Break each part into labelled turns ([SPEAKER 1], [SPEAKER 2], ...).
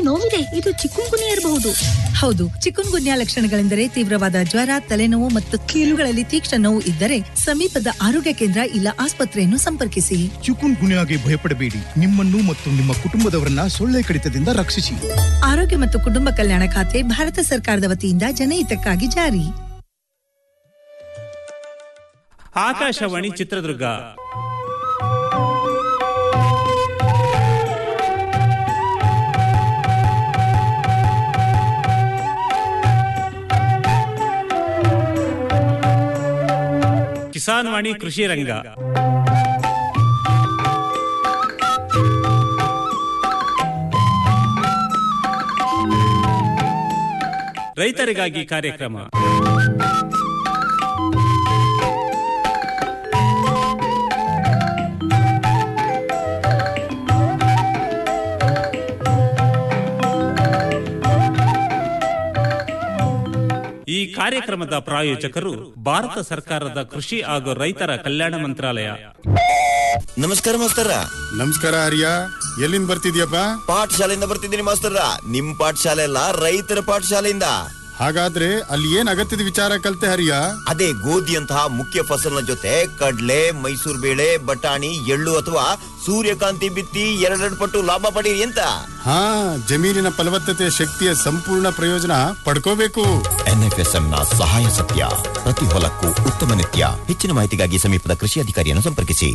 [SPEAKER 1] ನೋವಿದೆ ಇದು ಚಿಕ್ಕುಂಗುನಿ ಇರಬಹುದು
[SPEAKER 2] ಹೌದು ಚಿಕುನ್ ಗುನ್ಯಾ ಲಕ್ಷಣಗಳೆಂದರೆ ತೀವ್ರವಾದ ಜ್ವರ ತಲೆನೋವು ಮತ್ತು ಕೀಲುಗಳಲ್ಲಿ ತೀಕ್ಷ್ಣ ನೋವು ಇದ್ದರೆ ಸಮೀಪದ ಆರೋಗ್ಯ ಕೇಂದ್ರ ಇಲ್ಲ ಆಸ್ಪತ್ರೆಯನ್ನು ಸಂಪರ್ಕಿಸಿ
[SPEAKER 3] ಚಿಕುನ್ ಗುನ್ಯಾಗೆ ಭಯಪಡಬೇಡಿ ನಿಮ್ಮನ್ನು ಮತ್ತು ನಿಮ್ಮ ಕುಟುಂಬದವರನ್ನ ಸೊಳ್ಳೆ ಕಡಿತದಿಂದ ರಕ್ಷಿಸಿ
[SPEAKER 2] ಆರೋಗ್ಯ ಮತ್ತು ಕುಟುಂಬ ಕಲ್ಯಾಣ ಖಾತೆ ಭಾರತ ಸರ್ಕಾರದ ವತಿಯಿಂದ ಜನಹಿತಕ್ಕಾಗಿ ಜಾರಿ
[SPEAKER 4] ಆಕಾಶವಾಣಿ ಚಿತ್ರದುರ್ಗ ಕಿಸಾನ್ ವಾಣಿ ಕೃಷಿ ರಂಗ ರೈತರಿಗಾಗಿ ಕಾರ್ಯಕ್ರಮ ಈ ಕಾರ್ಯಕ್ರಮದ ಪ್ರಾಯೋಜಕರು ಭಾರತ ಸರ್ಕಾರದ ಕೃಷಿ ಹಾಗೂ ರೈತರ ಕಲ್ಯಾಣ ಮಂತ್ರಾಲಯ
[SPEAKER 5] ನಮಸ್ಕಾರ ಮಾಸ್ತರ
[SPEAKER 6] ನಮಸ್ಕಾರ ಹರಿಯ ಎಲ್ಲಿಂದ ಬರ್ತಿದ್ಯಪ್ಪ
[SPEAKER 5] ಪಾಠಶಾಲೆಯಿಂದ ಬರ್ತಿದ್ದೀನಿ ಮಾಸ್ತರ ನಿಮ್ ಪಾಠಶಾಲೆ ಅಲ್ಲ ರೈತರ ಪಾಠಶಾಲೆಯಿಂದ
[SPEAKER 6] ಹಾಗಾದ್ರೆ ಅಲ್ಲಿ ಏನ್ ಅಗತ್ಯದ ವಿಚಾರ ಕಲ್ತೆ ಹರಿಯ
[SPEAKER 5] ಅದೇ ಗೋಧಿಯಂತಹ ಮುಖ್ಯ ಫಸಲಿನ ಜೊತೆ ಕಡ್ಲೆ ಮೈಸೂರು ಬೇಳೆ ಬಟಾಣಿ ಎಳ್ಳು ಅಥವಾ ಸೂರ್ಯಕಾಂತಿ ಬಿತ್ತಿ ಎರಡೆರಡು ಪಟ್ಟು ಲಾಭ ಪಡೀರಿ ಅಂತ
[SPEAKER 6] ಹಾ ಜಮೀನಿನ ಫಲವತ್ತತೆ ಶಕ್ತಿಯ ಸಂಪೂರ್ಣ ಪ್ರಯೋಜನ ಪಡ್ಕೋಬೇಕು
[SPEAKER 5] ಎನ್ಎಫ್ಎಸ್ಎಂ ನ ಸಹಾಯ ಸತ್ಯ ಪ್ರತಿ ಹೊಲಕ್ಕೂ ಉತ್ತಮ ನಿತ್ಯ ಹೆಚ್ಚಿನ ಮಾಹಿತಿಗಾಗಿ ಸಮೀಪದ ಕೃಷಿ ಅಧಿಕಾರಿಯನ್ನು ಸಂಪರ್ಕಿಸಿ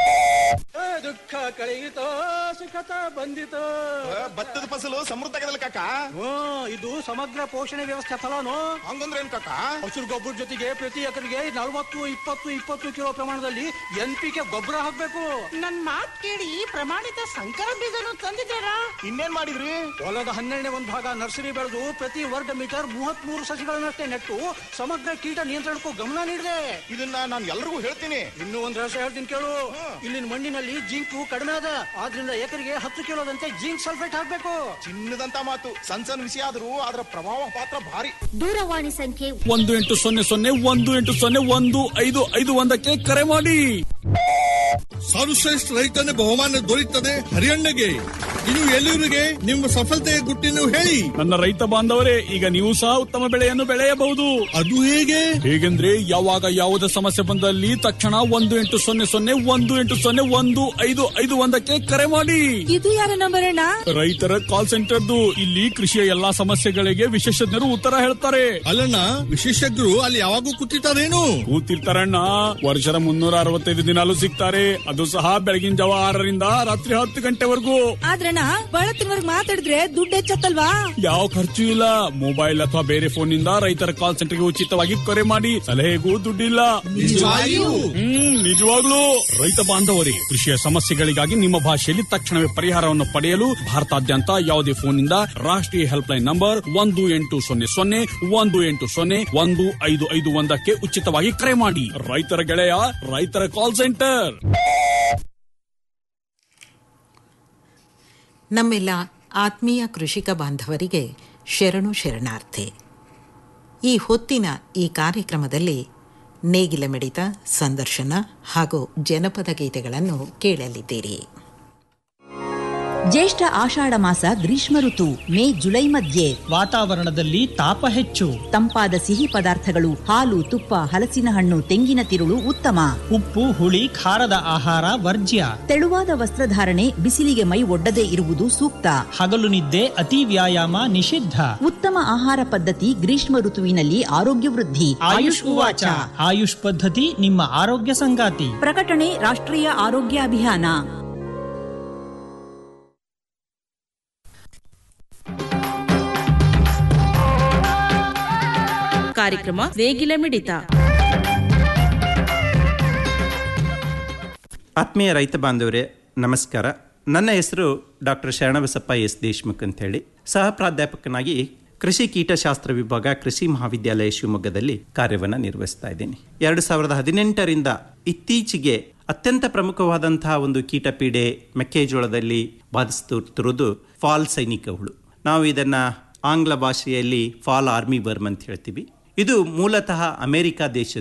[SPEAKER 7] ದುಃಖ ಕಳೆಯಿತೋ ಸುಖತ ಬಂದಿತೋ
[SPEAKER 6] ಭತ್ತದ ಫಸಲು ಸಮೃದ್ಧ ಕಾಕ
[SPEAKER 7] ಹ್ಮ್ ಇದು ಸಮಗ್ರ ಪೋಷಣೆ ವ್ಯವಸ್ಥೆ ಫಲನು
[SPEAKER 6] ಹಂಗಂದ್ರೆ ಏನ್ ಕಾಕ
[SPEAKER 7] ಹಸಿರು ಗೊಬ್ಬರ ಜೊತೆಗೆ ಪ್ರತಿ ಎಕರೆಗೆ ನಲವತ್ತು ಇಪ್ಪತ್ತು ಇಪ್ಪತ್ತು ಕಿಲೋ ಪ್ರಮಾಣದಲ್ಲಿ ಎನ್ ಪಿ ಕೆ ಗೊಬ್ಬರ ಹಾಕ್ಬೇಕು
[SPEAKER 8] ನನ್ ಮಾತ್ ಕೇಳಿ ಪ್ರಮಾಣಿತ ಸಂಕರ ಬೀಜನು ತಂದಿದ್ದೀರಾ
[SPEAKER 6] ಇನ್ನೇನ್ ಮಾಡಿದ್ರಿ
[SPEAKER 7] ಹೊಲದ ಹನ್ನೆರಡನೇ ಒಂದು ಭಾಗ ನರ್ಸರಿ ಬೆಳೆದು ಪ್ರತಿ ವರ್ಗ ಮೀಟರ್ ಮೂವತ್ತ್ ಮೂರು ಸಸಿಗಳನ್ನಷ್ಟೇ ನೆಟ್ಟು ಸಮಗ್ರ ಕೀಟ ನಿಯಂತ್ರಣಕ್ಕೂ ಗಮನ ನೀಡಿದೆ
[SPEAKER 6] ಇದನ್ನ ನಾನು ಎಲ್ರಿಗೂ ಹೇಳ್ತೀನಿ
[SPEAKER 7] ಇನ್ನೂ ಒಂದ್ ರಹಸ್ಯ ಹೇಳ್ತೀನಿ ಕೇಳು ಇಲ್ಲಿನ ಮಣ್ಣಿನಲ್ಲಿ ಜಿಂಕು ಕಡಿಮೆ ಅದ ಆದ್ರಿಂದ ಎಕರೆಗೆ ಹತ್ತು ಕಿಲೋದಂತೆ ಜಿಂಕ್ ಸಲ್ಫೇಟ್ ಹಾಕ್ಬೇಕು
[SPEAKER 6] ಚಿನ್ನದಂತ ಮಾತು ಸಣ್ಣ ಸಣ್ಣ ವಿಷಯ ಆದ್ರೂ ಅದರ ಪ್ರಭಾವ ಪಾತ್ರ ಭಾರಿ
[SPEAKER 8] ದೂರವಾಣಿ ಸಂಖ್ಯೆ
[SPEAKER 9] ಒಂದು ಎಂಟು ಸೊನ್ನೆ ಸೊನ್ನೆ ಒಂದು ಎಂಟು ಸೊನ್ನೆ ಒಂದು ಐದು ಐದು ಒಂದಕ್ಕೆ ಕರೆ ಮಾಡಿ
[SPEAKER 10] ಸರ್ವಶ್ರೇಷ್ಠ ರೈತನ ಬಹುಮಾನ ದೊರೆಯುತ್ತದೆ ಹರಿಯಣ್ಣಗೆ ಇನ್ನು ಎಲ್ಲರಿಗೆ ನಿಮ್ಮ ಸಫಲತೆಯ ಗುಟ್ಟಿನ ಹೇಳಿ
[SPEAKER 9] ನನ್ನ ರೈತ ಬಾಂಧವರೇ ಈಗ ನೀವು ಸಹ ಉತ್ತಮ ಬೆಳೆಯನ್ನು ಬೆಳೆಯಬಹುದು
[SPEAKER 10] ಅದು ಹೇಗೆ
[SPEAKER 9] ಹೇಗೆಂದ್ರೆ ಯಾವಾಗ ಯಾವುದೇ ಸಮಸ್ಯೆ ಬಂದಲ್ಲಿ ತಕ್ಷಣ ಒಂದು ಎಂಟು ಸೊನ್ನೆ ಸೊನ್ನೆ ಒಂದು ಎಂಟು ಸೊನ್ನೆ ಒಂದು ಐದು ಐದು ಒಂದಕ್ಕೆ ಕರೆ ಮಾಡಿ
[SPEAKER 2] ಇದು ಯಾರ ನಂಬರ್ ಅಣ್ಣ
[SPEAKER 9] ರೈತರ ಕಾಲ್ ಸೆಂಟರ್ದು ಇಲ್ಲಿ ಕೃಷಿಯ ಎಲ್ಲಾ ಸಮಸ್ಯೆಗಳಿಗೆ ವಿಶೇಷಜ್ಞರು ಉತ್ತರ ಹೇಳ್ತಾರೆ
[SPEAKER 10] ಅಲ್ಲಣ್ಣ ವಿಶೇಷಜ್ಞರು ಅಲ್ಲಿ ಯಾವಾಗೂ ಕೂತಿರ್ತಾರೇನು
[SPEAKER 9] ಕೂತಿರ್ತಾರಣ್ಣ ವರ್ಷದ ಮುನ್ನೂರ ಅರವತ್ತೈದು ದಿನಾಲು ಸಿಗ್ತಾರೆ ಅದು ಸಹ ಬೆಳಗಿನ ಜಾವ ಆರರಿಂದ ರಾತ್ರಿ ಹತ್ತು ಗಂಟೆವರೆಗೂ
[SPEAKER 2] ಆದ್ರಣ್ಣ ಬಳತ್ತಿನವರ್ಗ್ ಮಾತಾಡಿದ್ರೆ ದುಡ್ಡು ಹೆಚ್ಚತ್ತಲ್ವಾ
[SPEAKER 9] ಯಾವ ಖರ್ಚು ಇಲ್ಲ ಮೊಬೈಲ್ ಅಥವಾ ಬೇರೆ ಫೋನ್ ನಿಂದ ರೈತರ ಕಾಲ್ ಸೆಂಟರ್ಗೆ ಉಚಿತವಾಗಿ ಕರೆ ಮಾಡಿ ಸಲಹೆಗೂ ದುಡ್ಡಿಲ್ಲ
[SPEAKER 10] ನಿಜವಾಗಿಯೂ?
[SPEAKER 9] ಹ್ಮ್ ನಿಜವಾಗ್ಲೂ ರೈತ ಬಾಂಧವರೇ ಕೃಷಿಯ ಸಮಸ್ಯೆಗಳಿಗಾಗಿ ನಿಮ್ಮ ಭಾಷೆಯಲ್ಲಿ ತಕ್ಷಣವೇ ಪರಿಹಾರವನ್ನು ಪಡೆಯಲು ಭಾರತಾದ್ಯಂತ ಯಾವುದೇ ಫೋನ್ ನಿಂದ ರಾಷ್ಟ್ರೀಯ ಹೆಲ್ಪ್ ಲೈನ್ ನಂಬರ್ ಒಂದು ಎಂಟು ಸೊನ್ನೆ ಸೊನ್ನೆ ಒಂದು ಎಂಟು ಸೊನ್ನೆ ಒಂದು ಐದು ಐದು ಒಂದಕ್ಕೆ ಉಚಿತವಾಗಿ ಕರೆ ಮಾಡಿ ರೈತರ ಗೆಳೆಯ ರೈತರ ಕಾಲ್ ಸೆಂಟರ್
[SPEAKER 11] ನಮ್ಮೆಲ್ಲ ಆತ್ಮೀಯ ಕೃಷಿಕ ಬಾಂಧವರಿಗೆ ಶರಣು ಶರಣಾರ್ಥಿ ಈ ಹೊತ್ತಿನ ಈ ಕಾರ್ಯಕ್ರಮದಲ್ಲಿ ನೇಗಿಲ ಮಿಡಿತ ಸಂದರ್ಶನ ಹಾಗೂ ಜನಪದ ಗೀತೆಗಳನ್ನು ಕೇಳಲಿದ್ದೀರಿ
[SPEAKER 12] ಜ್ಯೇಷ್ಠ ಆಷಾಢ ಮಾಸ ಗ್ರೀಷ್ಮ ಋತು ಮೇ ಜುಲೈ ಮಧ್ಯೆ
[SPEAKER 13] ವಾತಾವರಣದಲ್ಲಿ ತಾಪ ಹೆಚ್ಚು
[SPEAKER 12] ತಂಪಾದ ಸಿಹಿ ಪದಾರ್ಥಗಳು ಹಾಲು ತುಪ್ಪ ಹಲಸಿನ ಹಣ್ಣು ತೆಂಗಿನ ತಿರುಳು ಉತ್ತಮ
[SPEAKER 13] ಉಪ್ಪು ಹುಳಿ ಖಾರದ ಆಹಾರ ವರ್ಜ್ಯ
[SPEAKER 12] ತೆಳುವಾದ ವಸ್ತ್ರಧಾರಣೆ ಬಿಸಿಲಿಗೆ ಮೈ ಒಡ್ಡದೇ ಇರುವುದು ಸೂಕ್ತ
[SPEAKER 13] ಹಗಲು ನಿದ್ದೆ ಅತಿ ವ್ಯಾಯಾಮ ನಿಷಿದ್ಧ
[SPEAKER 12] ಉತ್ತಮ ಆಹಾರ ಪದ್ಧತಿ ಗ್ರೀಷ್ಮ ಋತುವಿನಲ್ಲಿ ಆರೋಗ್ಯ ವೃದ್ಧಿ
[SPEAKER 13] ಆಯುಷ್ ಉವಾಚ ಆಯುಷ್ ಪದ್ಧತಿ ನಿಮ್ಮ ಆರೋಗ್ಯ ಸಂಗಾತಿ
[SPEAKER 12] ಪ್ರಕಟಣೆ ರಾಷ್ಟ್ರೀಯ ಆರೋಗ್ಯ ಅಭಿಯಾನ
[SPEAKER 14] ಕಾರ್ಯಕ್ರಮ ನೇಗಿಲ ಮಿಡಿತ
[SPEAKER 15] ಆತ್ಮೀಯ ರೈತ ಬಾಂಧವರೇ ನಮಸ್ಕಾರ ನನ್ನ ಹೆಸರು ಡಾಕ್ಟರ್ ಶರಣಬಸಪ್ಪ ಎಸ್ ದೇಶ್ಮುಖ್ ಅಂತೇಳಿ ಸಹ ಪ್ರಾಧ್ಯಾಪಕನಾಗಿ ಕೃಷಿ ಕೀಟಶಾಸ್ತ್ರ ವಿಭಾಗ ಕೃಷಿ ಮಹಾವಿದ್ಯಾಲಯ ಶಿವಮೊಗ್ಗದಲ್ಲಿ ಕಾರ್ಯವನ್ನು ನಿರ್ವಹಿಸ್ತಾ ಇದ್ದೀನಿ ಎರಡು ಸಾವಿರದ ಹದಿನೆಂಟರಿಂದ ಇತ್ತೀಚೆಗೆ ಅತ್ಯಂತ ಪ್ರಮುಖವಾದಂತಹ ಒಂದು ಕೀಟಪೀಡೆ ಮೆಕ್ಕೆಜೋಳದಲ್ಲಿ ಬಾಧಿಸುತ್ತಿರುವುದು ಫಾಲ್ ಸೈನಿಕ ಹುಳು ನಾವು ಇದನ್ನು ಆಂಗ್ಲ ಭಾಷೆಯಲ್ಲಿ ಫಾಲ್ ಆರ್ಮಿ ವರ್ಮ್ ಅಂತ ಹೇಳ್ತೀವಿ ಇದು ಮೂಲತಃ ಅಮೆರಿಕ ದೇಶದ್ದು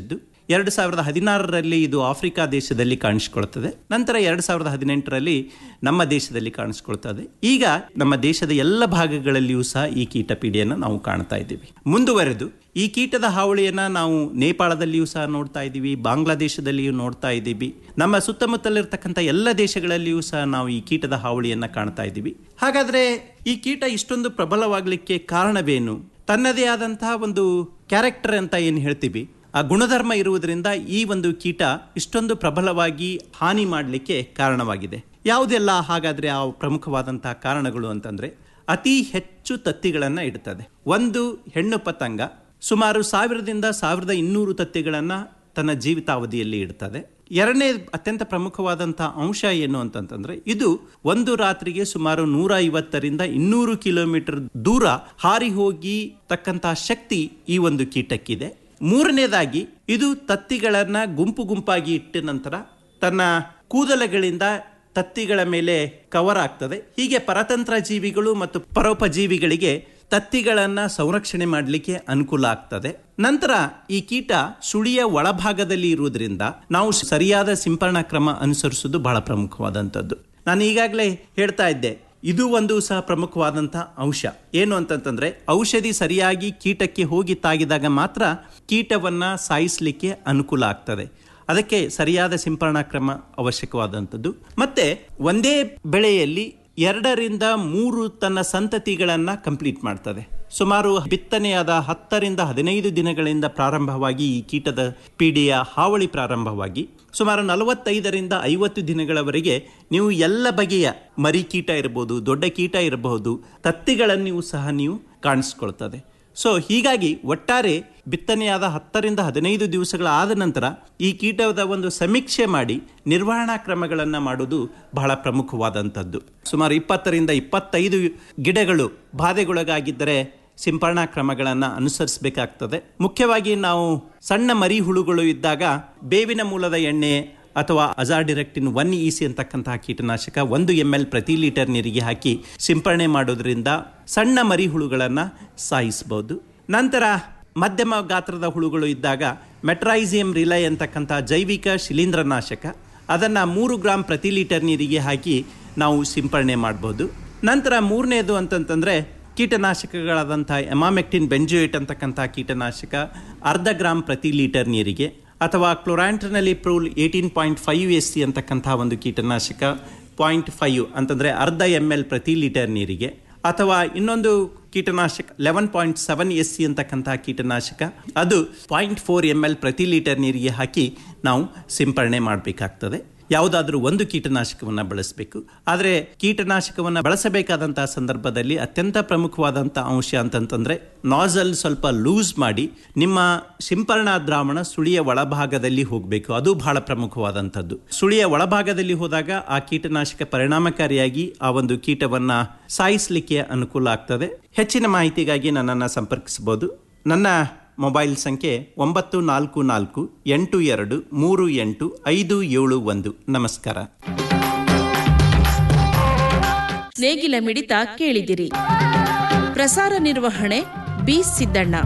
[SPEAKER 15] ಎರಡು ಸಾವಿರದ ಹದಿನಾರರಲ್ಲಿ ಇದು ಆಫ್ರಿಕಾ ದೇಶದಲ್ಲಿ ಕಾಣಿಸಿಕೊಳ್ತದೆ ನಂತರ ಎರಡು ಸಾವಿರದ ಹದಿನೆಂಟರಲ್ಲಿ ನಮ್ಮ ದೇಶದಲ್ಲಿ ಕಾಣಿಸ್ಕೊಳ್ತದೆ ಈಗ ನಮ್ಮ ದೇಶದ ಎಲ್ಲ ಭಾಗಗಳಲ್ಲಿಯೂ ಸಹ ಈ ಕೀಟ ಪೀಡೆಯನ್ನು ನಾವು ಕಾಣ್ತಾ ಇದ್ದೀವಿ ಮುಂದುವರೆದು ಈ ಕೀಟದ ಹಾವಳಿಯನ್ನ ನಾವು ನೇಪಾಳದಲ್ಲಿಯೂ ಸಹ ನೋಡ್ತಾ ಇದ್ದೀವಿ ಬಾಂಗ್ಲಾದೇಶದಲ್ಲಿಯೂ ನೋಡ್ತಾ ಇದ್ದೀವಿ ನಮ್ಮ ಸುತ್ತಮುತ್ತಲಿರ್ತಕ್ಕಂಥ ಎಲ್ಲ ದೇಶಗಳಲ್ಲಿಯೂ ಸಹ ನಾವು ಈ ಕೀಟದ ಹಾವಳಿಯನ್ನ ಕಾಣ್ತಾ ಇದ್ದೀವಿ ಹಾಗಾದ್ರೆ ಈ ಕೀಟ ಇಷ್ಟೊಂದು ಪ್ರಬಲವಾಗಲಿಕ್ಕೆ ಕಾರಣವೇನು ತನ್ನದೇ ಆದಂತಹ ಒಂದು ಕ್ಯಾರೆಕ್ಟರ್ ಅಂತ ಏನು ಹೇಳ್ತೀವಿ ಆ ಗುಣಧರ್ಮ ಇರುವುದರಿಂದ ಈ ಒಂದು ಕೀಟ ಇಷ್ಟೊಂದು ಪ್ರಬಲವಾಗಿ ಹಾನಿ ಮಾಡಲಿಕ್ಕೆ ಕಾರಣವಾಗಿದೆ ಯಾವುದೆಲ್ಲ ಹಾಗಾದ್ರೆ ಆ ಪ್ರಮುಖವಾದಂತಹ ಕಾರಣಗಳು ಅಂತಂದ್ರೆ ಅತಿ ಹೆಚ್ಚು ತತ್ತಿಗಳನ್ನು ಇಡುತ್ತದೆ ಒಂದು ಹೆಣ್ಣು ಪತಂಗ ಸುಮಾರು ಸಾವಿರದಿಂದ ಸಾವಿರದ ಇನ್ನೂರು ತತ್ತಿಗಳನ್ನು ತನ್ನ ಜೀವಿತಾವಧಿಯಲ್ಲಿ ಇಡ್ತದೆ ಎರಡನೇ ಅತ್ಯಂತ ಪ್ರಮುಖವಾದಂತಹ ಅಂಶ ಏನು ಅಂತಂತಂದ್ರೆ ಇದು ಒಂದು ರಾತ್ರಿಗೆ ಸುಮಾರು ನೂರ ಐವತ್ತರಿಂದ ಇನ್ನೂರು ಕಿಲೋಮೀಟರ್ ದೂರ ಹಾರಿ ಹೋಗಿ ತಕ್ಕಂತಹ ಶಕ್ತಿ ಈ ಒಂದು ಕೀಟಕ್ಕಿದೆ ಮೂರನೇದಾಗಿ ಇದು ತತ್ತಿಗಳನ್ನ ಗುಂಪು ಗುಂಪಾಗಿ ಇಟ್ಟ ನಂತರ ತನ್ನ ಕೂದಲುಗಳಿಂದ ತತ್ತಿಗಳ ಮೇಲೆ ಕವರ್ ಆಗ್ತದೆ ಹೀಗೆ ಪರತಂತ್ರ ಜೀವಿಗಳು ಮತ್ತು ಪರೋಪಜೀವಿಗಳಿಗೆ ತತ್ತಿಗಳನ್ನ ಸಂರಕ್ಷಣೆ ಮಾಡಲಿಕ್ಕೆ ಅನುಕೂಲ ಆಗ್ತದೆ ನಂತರ ಈ ಕೀಟ ಸುಳಿಯ ಒಳಭಾಗದಲ್ಲಿ ಇರುವುದರಿಂದ ನಾವು ಸರಿಯಾದ ಸಿಂಪರಣಾ ಕ್ರಮ ಅನುಸರಿಸುವುದು ಬಹಳ ಪ್ರಮುಖವಾದಂಥದ್ದು ನಾನು ಈಗಾಗಲೇ ಹೇಳ್ತಾ ಇದ್ದೆ ಇದು ಒಂದು ಸಹ ಪ್ರಮುಖವಾದಂತಹ ಅಂಶ ಏನು ಅಂತಂತಂದ್ರೆ ಔಷಧಿ ಸರಿಯಾಗಿ ಕೀಟಕ್ಕೆ ಹೋಗಿ ತಾಗಿದಾಗ ಮಾತ್ರ ಕೀಟವನ್ನ ಸಾಯಿಸಲಿಕ್ಕೆ ಅನುಕೂಲ ಆಗ್ತದೆ ಅದಕ್ಕೆ ಸರಿಯಾದ ಸಿಂಪರಣಾ ಕ್ರಮ ಅವಶ್ಯಕವಾದಂಥದ್ದು ಮತ್ತೆ ಒಂದೇ ಬೆಳೆಯಲ್ಲಿ ಎರಡರಿಂದ ಮೂರು ತನ್ನ ಸಂತತಿಗಳನ್ನ ಕಂಪ್ಲೀಟ್ ಮಾಡ್ತದೆ ಸುಮಾರು ಬಿತ್ತನೆಯಾದ ಹತ್ತರಿಂದ ಹದಿನೈದು ದಿನಗಳಿಂದ ಪ್ರಾರಂಭವಾಗಿ ಈ ಕೀಟದ ಪೀಡೆಯ ಹಾವಳಿ ಪ್ರಾರಂಭವಾಗಿ ಸುಮಾರು ನಲವತ್ತೈದರಿಂದ ಐವತ್ತು ದಿನಗಳವರೆಗೆ ನೀವು ಎಲ್ಲ ಬಗೆಯ ಮರಿ ಕೀಟ ಇರಬಹುದು ದೊಡ್ಡ ಕೀಟ ಇರಬಹುದು ತತ್ತಿಗಳನ್ನು ಸಹ ನೀವು ಕಾಣಿಸ್ಕೊಳ್ತದೆ ಸೊ ಹೀಗಾಗಿ ಒಟ್ಟಾರೆ ಬಿತ್ತನೆಯಾದ ಹತ್ತರಿಂದ ಹದಿನೈದು ದಿವಸಗಳ ಆದ ನಂತರ ಈ ಕೀಟದ ಒಂದು ಸಮೀಕ್ಷೆ ಮಾಡಿ ನಿರ್ವಹಣಾ ಕ್ರಮಗಳನ್ನು ಮಾಡುವುದು ಬಹಳ ಪ್ರಮುಖವಾದಂಥದ್ದು ಸುಮಾರು ಇಪ್ಪತ್ತರಿಂದ ಇಪ್ಪತ್ತೈದು ಗಿಡಗಳು ಬಾಧೆಗೊಳಗಾಗಿದ್ದರೆ ಸಿಂಪರಣಾ ಕ್ರಮಗಳನ್ನು ಅನುಸರಿಸಬೇಕಾಗ್ತದೆ ಮುಖ್ಯವಾಗಿ ನಾವು ಸಣ್ಣ ಮರಿ ಹುಳುಗಳು ಇದ್ದಾಗ ಬೇವಿನ ಮೂಲದ ಎಣ್ಣೆ ಅಥವಾ ಅಜಾಡಿರೆಕ್ಟಿನ್ ಒನ್ ಇ ಸಿ ಅಂತಕ್ಕಂತಹ ಕೀಟನಾಶಕ ಒಂದು ಎಮ್ ಎಲ್ ಪ್ರತಿ ಲೀಟರ್ ನೀರಿಗೆ ಹಾಕಿ ಸಿಂಪರಣೆ ಮಾಡೋದ್ರಿಂದ ಸಣ್ಣ ಮರಿ ಹುಳುಗಳನ್ನು ಸಾಯಿಸಬಹುದು ನಂತರ ಮಧ್ಯಮ ಗಾತ್ರದ ಹುಳುಗಳು ಇದ್ದಾಗ ಮೆಟ್ರೈಸಿಯಂ ರಿಲೈ ಅಂತಕ್ಕಂಥ ಜೈವಿಕ ಶಿಲೀಂಧ್ರನಾಶಕ ಅದನ್ನು ಮೂರು ಗ್ರಾಂ ಪ್ರತಿ ಲೀಟರ್ ನೀರಿಗೆ ಹಾಕಿ ನಾವು ಸಿಂಪರಣೆ ಮಾಡ್ಬೋದು ನಂತರ ಮೂರನೇದು ಅಂತಂತಂದರೆ ಕೀಟನಾಶಕಗಳಾದಂಥ ಎಮಾಮೆಕ್ಟಿನ್ ಬೆಂಜೋಯಿಟ್ ಅಂತಕ್ಕಂಥ ಕೀಟನಾಶಕ ಅರ್ಧ ಗ್ರಾಂ ಪ್ರತಿ ಲೀಟರ್ ನೀರಿಗೆ ಅಥವಾ ಕ್ಲೊರಾಂಟ್ರಲ್ಲಿ ಪ್ರೂಲ್ eighteen point five S C ಅಂತಕ್ಕಂಥ ಒಂದು ಕೀಟನಾಶಕ ಪಾಯಿಂಟ್ ಫೈವ್ ಅಂತಂದರೆ ಅರ್ಧ ಎಮ್ ಎಲ್ ಪ್ರತಿ ಲೀಟರ್ ನೀರಿಗೆ ಅಥವಾ ಇನ್ನೊಂದು ಕೀಟನಾಶಕ eleven point seven S C ಅಂತಕ್ಕಂಥ ಕೀಟನಾಶಕ ಅದು ಪಾಯಿಂಟ್ ಫೋರ್ ಎಮ್ ಎಲ್ ಪ್ರತಿ ಲೀಟರ್ ನೀರಿಗೆ ಹಾಕಿ ನಾವು ಸಿಂಪರಣೆ ಮಾಡಬೇಕಾಗ್ತದೆ ಯಾವುದಾದ್ರೂ ಒಂದು ಕೀಟನಾಶಕವನ್ನು ಬಳಸಬೇಕು ಆದರೆ ಕೀಟನಾಶಕವನ್ನು ಬಳಸಬೇಕಾದಂತಹ ಸಂದರ್ಭದಲ್ಲಿ ಅತ್ಯಂತ ಪ್ರಮುಖವಾದಂಥ ಅಂಶ ಅಂತಂತಂದ್ರೆ ನಾಸಲ್ ಸ್ವಲ್ಪ ಲೂಸ್ ಮಾಡಿ ನಿಮ್ಮ ಸಿಂಪರಣಾ ದ್ರಾವಣ ಸುಳಿಯ ಒಳಭಾಗದಲ್ಲಿ ಹೋಗಬೇಕು ಅದು ಬಹಳ ಪ್ರಮುಖವಾದಂಥದ್ದು ಸುಳಿಯ ಒಳಭಾಗದಲ್ಲಿ ಹೋದಾಗ ಆ ಕೀಟನಾಶಕ ಪರಿಣಾಮಕಾರಿಯಾಗಿ ಆ ಒಂದು ಕೀಟವನ್ನ ಸಾಯಿಸಲಿಕ್ಕೆ ಅನುಕೂಲ ಆಗ್ತದೆ ಹೆಚ್ಚಿನ ಮಾಹಿತಿಗಾಗಿ ನನ್ನನ್ನು ಸಂಪರ್ಕಿಸಬಹುದು ನನ್ನ ಮೊಬೈಲ್ ಸಂಖ್ಯೆ ಒಂಬತ್ತು ನಾಲ್ಕು ನಾಲ್ಕು ಎಂಟು ಎರಡು ಮೂರು ಎಂಟು ಐದು ಏಳು ಒಂದು ನಮಸ್ಕಾರ
[SPEAKER 14] ನೇಗಿಲ ಮಿಡಿತ ಕೇಳಿದಿರಿ ಪ್ರಸಾರ ನಿರ್ವಹಣೆ ಬಿ ಸಿದ್ದಣ್ಣ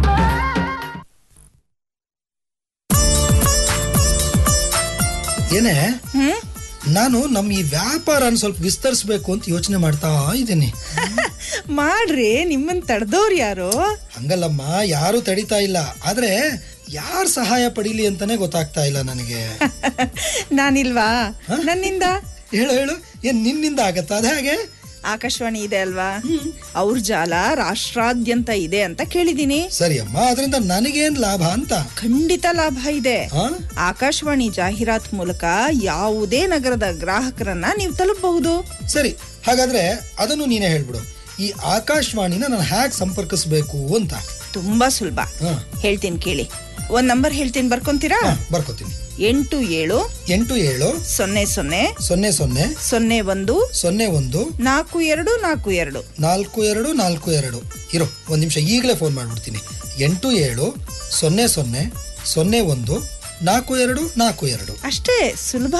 [SPEAKER 16] ಏನೇ ನಾನು ನಮ್ಮ ಈ ವ್ಯಾಪಾರನ ಸ್ವಲ್ಪ ವಿಸ್ತರಿಸ್ಬೇಕು ಅಂತ ಯೋಚನೆ ಮಾಡ್ತಾ ಇದ್ದೀನಿ
[SPEAKER 8] ಮಾಡ್ರಿ ನಿಮ್ಮನ್ ತಡೆದವ್ರು ಯಾರು
[SPEAKER 16] ಹಂಗಲ್ಲಮ್ಮ ಯಾರು ತಡಿತಾ ಇಲ್ಲ ಆದ್ರೆ ಯಾರ್ ಸಹಾಯ ಪಡೀಲಿ ಅಂತಾನೆ ಗೊತ್ತಾಗ್ತಾ ಇಲ್ಲ ನನಗೆ
[SPEAKER 8] ನಾನಿಲ್ವಾ ನನ್ನಿಂದ
[SPEAKER 16] ಹೇಳು ಹೇಳು ಏನ್ ನಿನ್ನಿಂದ ಆಗತ್ತಾ ಅದ ಹಾಗೆ
[SPEAKER 8] ಆಕಾಶವಾಣಿ ಇದೆ ಅಲ್ವಾ ಅವ್ರ ಜಾಲ ರಾಷ್ಟ್ರಾದ್ಯಂತ ಇದೆ ಅಂತ ಕೇಳಿದೀನಿ
[SPEAKER 16] ಸರಿ ಅಮ್ಮ ಅದರಿಂದ ನನಗೇನ್ ಲಾಭ ಅಂತ
[SPEAKER 8] ಖಂಡಿತ ಲಾಭ ಇದೆ ಆಕಾಶವಾಣಿ ಜಾಹೀರಾತ್ ಮೂಲಕ ಯಾವುದೇ ನಗರದ ಗ್ರಾಹಕರನ್ನ ನೀವು ತಲುಪಬಹುದು
[SPEAKER 16] ಸರಿ ಹಾಗಾದ್ರೆ ಅದನ್ನು ನೀನೇ ಹೇಳ್ಬಿಡು ಈ ಆಕಾಶವಾಣಿನ ನಾನು ಹ್ಯಾಕ್ ಸಂಪರ್ಕಿಸ್ಬೇಕು ಅಂತ
[SPEAKER 8] ತುಂಬಾ ಸುಲಭ ಹೇಳ್ತೀನಿ ಕೇಳಿ ಒಂದ್ ನಂಬರ್ ಹೇಳ್ತೀನಿ ಬರ್ಕೊಂತೀರಾ
[SPEAKER 16] ಬರ್ಕೋತೀನಿ
[SPEAKER 8] ಎಂಟು ಏಳು
[SPEAKER 16] ಎಂಟು ಏಳು
[SPEAKER 8] ಸೊನ್ನೆ ಸೊನ್ನೆ
[SPEAKER 16] ಸೊನ್ನೆ ಸೊನ್ನೆ
[SPEAKER 8] ಸೊನ್ನೆ ಒಂದು
[SPEAKER 16] ಸೊನ್ನೆ ಒಂದು
[SPEAKER 8] ನಾಲ್ಕು ಎರಡು ನಾಲ್ಕು ಎರಡು
[SPEAKER 16] ನಾಲ್ಕು ಎರಡು ನಾಲ್ಕು ಎರಡು ಇರೋ ಒಂದ್ ನಿಮಿಷ ಈಗಲೇ ಫೋನ್ ಮಾಡ್ಬಿಡ್ತೀನಿ ಎಂಟು ಏಳು ಸೊನ್ನೆ ಸೊನ್ನೆ ಸೊನ್ನೆ ಒಂದು ನಾಲ್ಕು ಎರಡು ನಾಲ್ಕು ಎರಡು
[SPEAKER 8] ಅಷ್ಟೇ ಸುಲಭ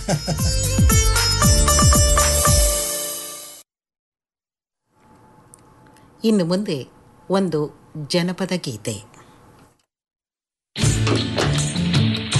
[SPEAKER 11] ಇನ್ನು ಮುಂದೆ ಒಂದು ಜನಪದ ಗೀತೆ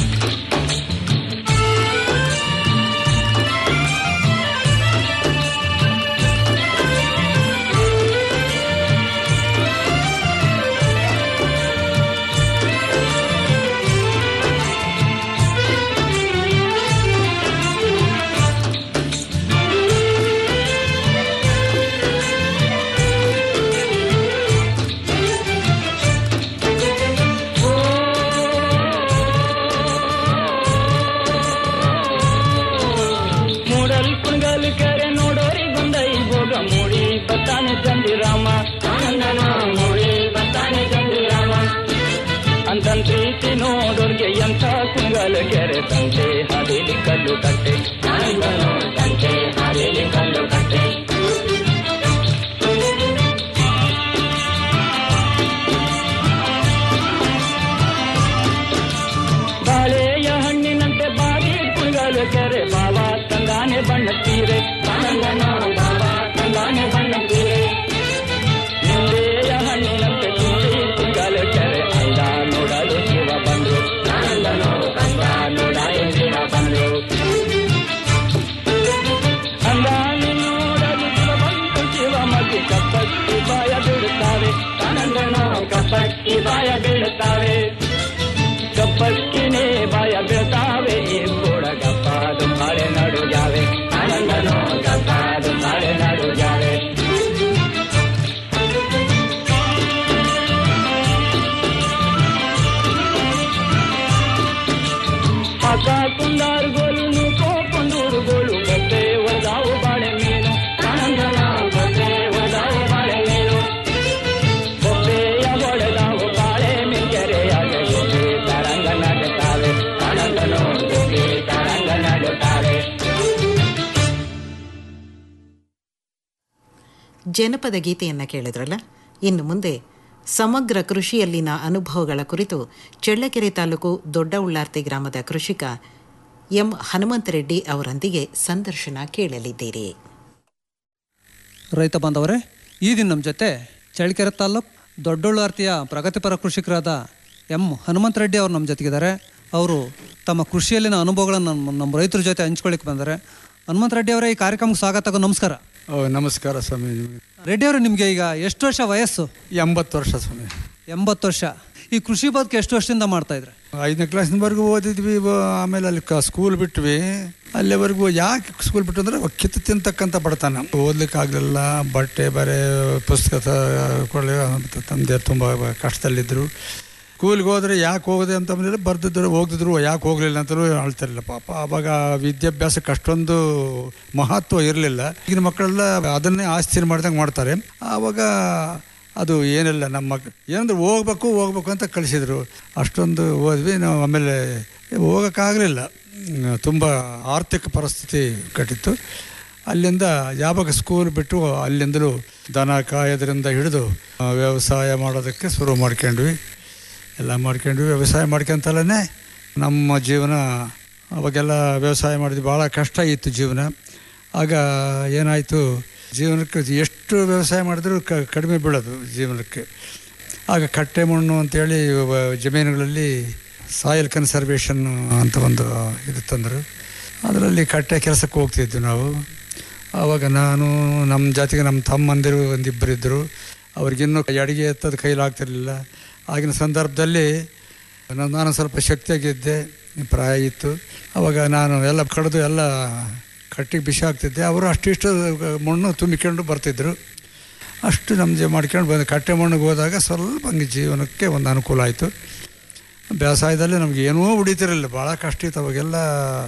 [SPEAKER 17] ಚಂದಿರಾಮ ಆನಂದನ ಮೂಡಿ ಬರ್ತಾನೆ ಚಂದಿರಾಮ ಅಂತನ್ ಪ್ರೀತಿ ನೋಡೋರ್ಗೆ ಎಂಥ ಕುಂಗಲ ಕೆರೆ ತಂದೆ ಹರಿಲಿ ಕಲ್ಲು ಕಟ್ಟೆ ಆನಂದನ ತಂದೆ ಹರಿಲಿ ಕಲ್ಲು ಕಟ್ಟೆ ಬಾಳೆಯ ಹಣ್ಣಿನಂತೆ ಬಾರಿ ಕುಂಗಲು ಕೆರೆ ಬಾವ ತಂದಾನೆ ಬಣ್ಣ ತೀರೆ ಆನಂದನ ಬಾವ ತಂದಾನೆ ಬಣ್ಣ ತೀರೆ ನಿಂದೆಯ ಹಣ್ಣಿನಂತೆ ತುಂಬಿ ಕುಂಗಲು ಕೆರೆ ಅಂದ ನೋಡಲು ಶಿವ ಬಂದ್ರು ಆನಂದನ ಅಂದ ನೋಡಲು ಶಿವ ಬಂದ್ರು ಅಂದಾನೆ ನೋಡಲು ಶಿವ ಬಂದು ಶಿವ ಮತಿ ಕಪ್ಪಕ್ಕಿ ಬಾಯ ಬಿಡುತ್ತಾರೆ ಆನಂದನ ಕಪ್ಪಕ್ಕಿ ಬಾಯ ಬಿಡುತ್ತಾರೆ ಕಪ್ಪಕ್ಕಿನೇ ಬಾಯ ಬೀಳ್ತಾವೆ ಈ ಕೂಡ ಗಪ್ಪಾದು ಬಾಳೆ ನಡು ಜಾವೆ ಆನಂದನೋ ಗಪ್ಪಾದು ಬಾಳೆ ನಡು ಜಾವೆ ಅಕ್ಕ ಕುಂದಾರು ಗೋಲು ನೂಕೋ ಕೊಂಡೂರು ಗೋಲು ಬೊತ್ತೆ ಒದಾವು ಬಾಳೆ ಮೀನು ಆನಂದನ ಬೊತ್ತೆ ಒದಾವು ಬಾಳೆ ಮೀನು ಬೊಬ್ಬೆಯ ಹೊಡೆದಾವು ಬಾಳೆ ಮಿಂಗೆರೆಯಾಗ ಗೋಬಿ ತರಂಗ ನಡುತ್ತಾವೆ ಆನಂದನೋ ಗೋಬಿ ತರಂಗ ನಡುತ್ತಾರೆ
[SPEAKER 11] ಜನಪದ ಗೀತೆಯನ್ನು ಕೇಳಿದ್ರಲ್ಲ ಇನ್ನು ಮುಂದೆ ಸಮಗ್ರ ಕೃಷಿಯಲ್ಲಿನ ಅನುಭವಗಳ ಕುರಿತು ಚಳ್ಳಕೆರೆ ತಾಲೂಕು ದೊಡ್ಡ ಉಳ್ಳಾರ್ತಿ ಗ್ರಾಮದ ಕೃಷಿಕ ಎಂ ಹನುಮಂತರೆಡ್ಡಿ ಅವರೊಂದಿಗೆ ಸಂದರ್ಶನ ಕೇಳಲಿದ್ದೀರಿ
[SPEAKER 18] ರೈತ ಬಾಂಧವರೇ ಈ ದಿನ ನಮ್ಮ ಜೊತೆ ಚಳ್ಳಕೆರೆ ತಾಲ್ಲೂಕು ದೊಡ್ಡೊಳ್ಳಾರ್ತಿಯ ಪ್ರಗತಿಪರ ಕೃಷಿಕರಾದ ಎಂ ಹನುಮಂತ ರೆಡ್ಡಿ ಅವರು ನಮ್ಮ ಜೊತೆಗಿದ್ದಾರೆ ಅವರು ತಮ್ಮ ಕೃಷಿಯಲ್ಲಿನ ಅನುಭವಗಳನ್ನು ನಮ್ಮ ನಮ್ಮ ರೈತರ ಜೊತೆ ಹಂಚ್ಕೊಳ್ಳಿಕ್ಕೆ ಬಂದರೆ ಹನುಮಂತ ರೆಡ್ಡಿ ಅವರೇ ಈ ಕಾರ್ಯಕ್ರಮಕ್ಕೆ ಸ್ವಾಗತ ನಮಸ್ಕಾರ
[SPEAKER 19] ಓ ನಮಸ್ಕಾರ ಸ್ವಾಮಿ
[SPEAKER 18] ರೆಡ್ಡಿ ಅವರು ನಿಮಗೆ ಈಗ ಎಷ್ಟು ವರ್ಷ ವಯಸ್ಸು
[SPEAKER 19] ಎಂಬತ್ತು ವರ್ಷ ಸ್ವಾಮಿ
[SPEAKER 18] ಎಂಬತ್ತು ವರ್ಷ ಈ ಕೃಷಿ ಬದುಕು ಎಷ್ಟು ವರ್ಷದಿಂದ ಮಾಡ್ತಾ ಇದ್ರೆ
[SPEAKER 19] ಐದನೇ ಕ್ಲಾಸ್ನವರೆಗೂ ಓದಿದ್ವಿ ಬ- ಆಮೇಲೆ ಅಲ್ಲಿ ಕ ಸ್ಕೂಲ್ ಬಿಟ್ವಿ ಅಲ್ಲಿವರೆಗೂ ಯಾಕೆ ಸ್ಕೂಲ್ ಬಿಟ್ಟು ಅಂದರೆ ಕಿತ್ತು ತಿಂತಕ್ಕಂಥ ಬಡತನ ಓದ್ಲಿಕ್ಕೆ ಆಗಲಿಲ್ಲ ಬಟ್ಟೆ ಬರೆ ಪುಸ್ತಕ ಕೊಳ್ಳಿ ತಂದೆ ತುಂಬ ಕಷ್ಟದಲ್ಲಿದ್ದರು ಸ್ಕೂಲ್ಗೆ ಹೋದ್ರೆ ಯಾಕೆ ಹೋಗೋದೆ ಅಂತಂದ್ರೆ ಬರ್ದಿದ್ರು ಹೋಗ್ತಿದ್ರು ಯಾಕೆ ಹೋಗಲಿಲ್ಲ ಅಂತಲೂ ಹೇಳ್ತಿರಲಿಲ್ಲ ಪಾಪ ಆವಾಗ ವಿದ್ಯಾಭ್ಯಾಸಕ್ಕೆ ಅಷ್ಟೊಂದು ಮಹತ್ವ ಇರಲಿಲ್ಲ ಈಗಿನ ಮಕ್ಕಳೆಲ್ಲ ಅದನ್ನೇ ಆಸ್ತಿ ಮಾಡ್ದಂಗೆ ಮಾಡ್ತಾರೆ ಆವಾಗ ಅದು ಏನಿಲ್ಲ ನಮ್ಮ ಮಕ್ ಏನಂದ್ರೆ ಹೋಗ್ಬೇಕು ಹೋಗ್ಬೇಕು ಅಂತ ಕಳಿಸಿದ್ರು ಅಷ್ಟೊಂದು ಹೋದ್ವಿ ನಾವು ಆಮೇಲೆ ಹೋಗೋಕ್ಕಾಗಲಿಲ್ಲ ತುಂಬ ಆರ್ಥಿಕ ಪರಿಸ್ಥಿತಿ ಕಟ್ಟಿತ್ತು ಅಲ್ಲಿಂದ ಯಾವಾಗ ಸ್ಕೂಲ್ ಬಿಟ್ಟು ಅಲ್ಲಿಂದಲೂ ದನ ಕಾಯೋದ್ರಿಂದ ಹಿಡಿದು ಆ, ವ್ಯವಸಾಯ ಮಾಡೋದಕ್ಕೆ ಶುರು ಮಾಡ್ಕೊಂಡ್ವಿ ಎಲ್ಲ ಮಾಡ್ಕೊಂಡ್ವಿ ವ್ಯವಸಾಯ ಮಾಡ್ಕೊಂತಲೇ ನಮ್ಮ ಜೀವನ ಅವಾಗೆಲ್ಲ ವ್ಯವಸಾಯ ಮಾಡಿದ್ವಿ ಭಾಳ ಕಷ್ಟ ಇತ್ತು ಜೀವನ ಆಗ ಏನಾಯಿತು ಜೀವನಕ್ಕೆ ಎಷ್ಟು ವ್ಯವಸಾಯ ಮಾಡಿದ್ರೂ ಕ ಕಡಿಮೆ ಬೀಳೋದು ಜೀವನಕ್ಕೆ ಆಗ ಕಟ್ಟೆ ಮಣ್ಣು ಅಂತೇಳಿ ವ- ಜಮೀನುಗಳಲ್ಲಿ ಸಾಯಿಲ್ ಕನ್ಸರ್ವೇಷನ್ ಅಂತ ಒಂದು ಇದು ತಂದರು ಅದರಲ್ಲಿ ಕಟ್ಟೆ ಕೆಲಸಕ್ಕೆ ಹೋಗ್ತಿದ್ವಿ ನಾವು ಆವಾಗ ನಾನು ನಮ್ಮ ಜಾತಿಗೆ ನಮ್ಮ ತಮ್ಮಂದಿರು ಒಂದಿಬ್ಬರು ಇದ್ದರು ಅವ್ರಿಗಿನ್ನೂ ಅಡಿಗೆ ಎತ್ತದ ಕೈಲಾಗ್ತಿರ್ಲಿಲ್ಲ ಆಗಿನ ಸಂದರ್ಭದಲ್ಲಿ ನಾನು ನಾನು ಸ್ವಲ್ಪ ಶಕ್ತಿಯಾಗಿದ್ದೆ ಪ್ರಾಯ ಇತ್ತು ಆವಾಗ ನಾನು ಎಲ್ಲ ಕಡಿದು ಎಲ್ಲ ಕಟ್ಟಿಗೆ ಬಿಸಿ ಆಗ್ತಿದ್ದೆ ಅವರು ಅಷ್ಟಿಷ್ಟು ಮಣ್ಣು ತುಂಬಿಕೊಂಡು ಬರ್ತಿದ್ರು ಅಷ್ಟು ನಮ್ಮ ಜೀವ ಮಾಡ್ಕೊಂಡು ಬಂದು ಕಟ್ಟೆ ಮಣ್ಣಿಗೆ ಹೋದಾಗ ಸ್ವಲ್ಪ ಹಂಗೆ ಜೀವನಕ್ಕೆ ಒಂದು ಅನುಕೂಲ ಆಯಿತು ಬೇಸಾಯದಲ್ಲಿ ನಮ್ಗೆ ಏನೂ ಉಳಿತಿರಲಿಲ್ಲ ಭಾಳ ಕಷ್ಟ ಇತ್ತು ಅವಾಗೆಲ್ಲ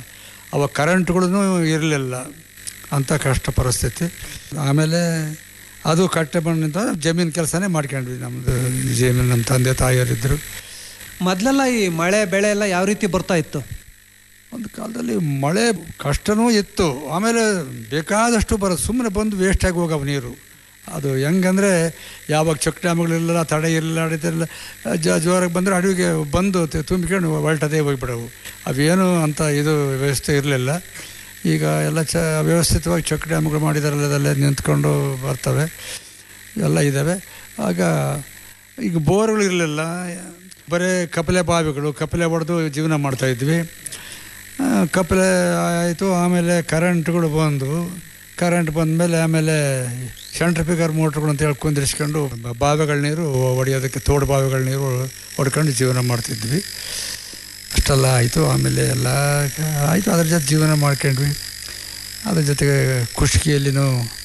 [SPEAKER 19] ಅವಾಗ ಕರೆಂಟ್ಗಳೂ ಇರಲಿಲ್ಲ ಅಂಥ ಕಷ್ಟ ಪರಿಸ್ಥಿತಿ ಆಮೇಲೆ ಅದು ಕಟ್ಟೆ ಮಣ್ಣಿಂದ ಜಮೀನು ಕೆಲಸನೇ ಮಾಡ್ಕೊಂಡ್ವಿ ನಮ್ಮದು ಜಮೀನು ನಮ್ಮ ತಂದೆ ತಾಯಿಯರಿದ್ದರು
[SPEAKER 18] ಮೊದಲೆಲ್ಲ ಈ ಮಳೆ ಬೆಳೆ ಎಲ್ಲ ಯಾವ ರೀತಿ ಬರ್ತಾ ಇತ್ತು
[SPEAKER 19] ಒಂದು ಕಾಲದಲ್ಲಿ ಮಳೆ ಕಷ್ಟನೂ ಇತ್ತು ಆಮೇಲೆ ಬೇಕಾದಷ್ಟು ಬರೋದು ಸುಮ್ಮನೆ ಬಂದು ವೇಸ್ಟಾಗಿ ಹೋಗವು ನೀರು ಅದು ಹೆಂಗಂದರೆ ಯಾವಾಗ ಚೆಕ್ ಡ್ಯಾಮ್ಗಳಿರಲಿಲ್ಲ ತಡೆ ಇರಲಿಲ್ಲ ಅಡಿತಿರಲಿಲ್ಲ ಜ ಜೋರಾಗಿ ಬಂದರೆ ಅಡವಿಗೆ ಬಂದು ತ- ತುಂಬಿಕೊಂಡು ಹೊಲ್ಟದೇ ಹೋಗಿಬಿಡವು ಅವೇನು ಅಂತ ಇದು ವ್ಯವಸ್ಥೆ ಇರಲಿಲ್ಲ ಈಗ ಎಲ್ಲ ಚ ವ್ಯವಸ್ಥಿತವಾಗಿ ಚೆಕ್ ಡ್ಯಾಮ್ಗಳು ಮಾಡಿದಾರಲ್ಲ ಅದೆಲ್ಲ ನಿಂತ್ಕೊಂಡು ಬರ್ತವೆ ಎಲ್ಲ ಇದ್ದಾವೆ ಆಗ ಈಗ ಬೋರ್ಗಳು ಇರಲಿಲ್ಲ ಬರೀ ಕಪಿಲೆ ಬಾವಿಗಳು ಕಪಿಲೆ ಹೊಡೆದು ಜೀವನ ಮಾಡ್ತಾಯಿದ್ವಿ ಆ, ಕಪಿಲೆ ಆಯಿತು ಆಮೇಲೆ ಕರೆಂಟ್ಗಳು ಬಂದು ಕರೆಂಟ್ ಬಂದಮೇಲೆ ಆಮೇಲೆ ಸೆಂಟ್ರಿಫಿಗರ್ ಮೋಟ್ರುಗಳು ಅಂತ ಹೇಳಿ ಕುಂದಿರಿಸ್ಕೊಂಡು ಬ- ಬಾವಿಗಳ ನೀರು ಹೊಡೆಯೋದಕ್ಕೆ ತೋಡು ಬಾವಿಗಳ ನೀರು ಹೊಡ್ಕೊಂಡು ಜೀವನ ಮಾಡ್ತಿದ್ವಿ ಅಷ್ಟೆಲ್ಲ ಆಯಿತು ಆಮೇಲೆ ಎಲ್ಲ ಆಯಿತು ಅದ್ರ ಜೊತೆ ಜೀವನ ಮಾಡ್ಕೊಂಡ್ವಿ ಅದ್ರ ಜೊತೆಗೆ ಕುಷ್ಕಿಯಲ್ಲಿನೂ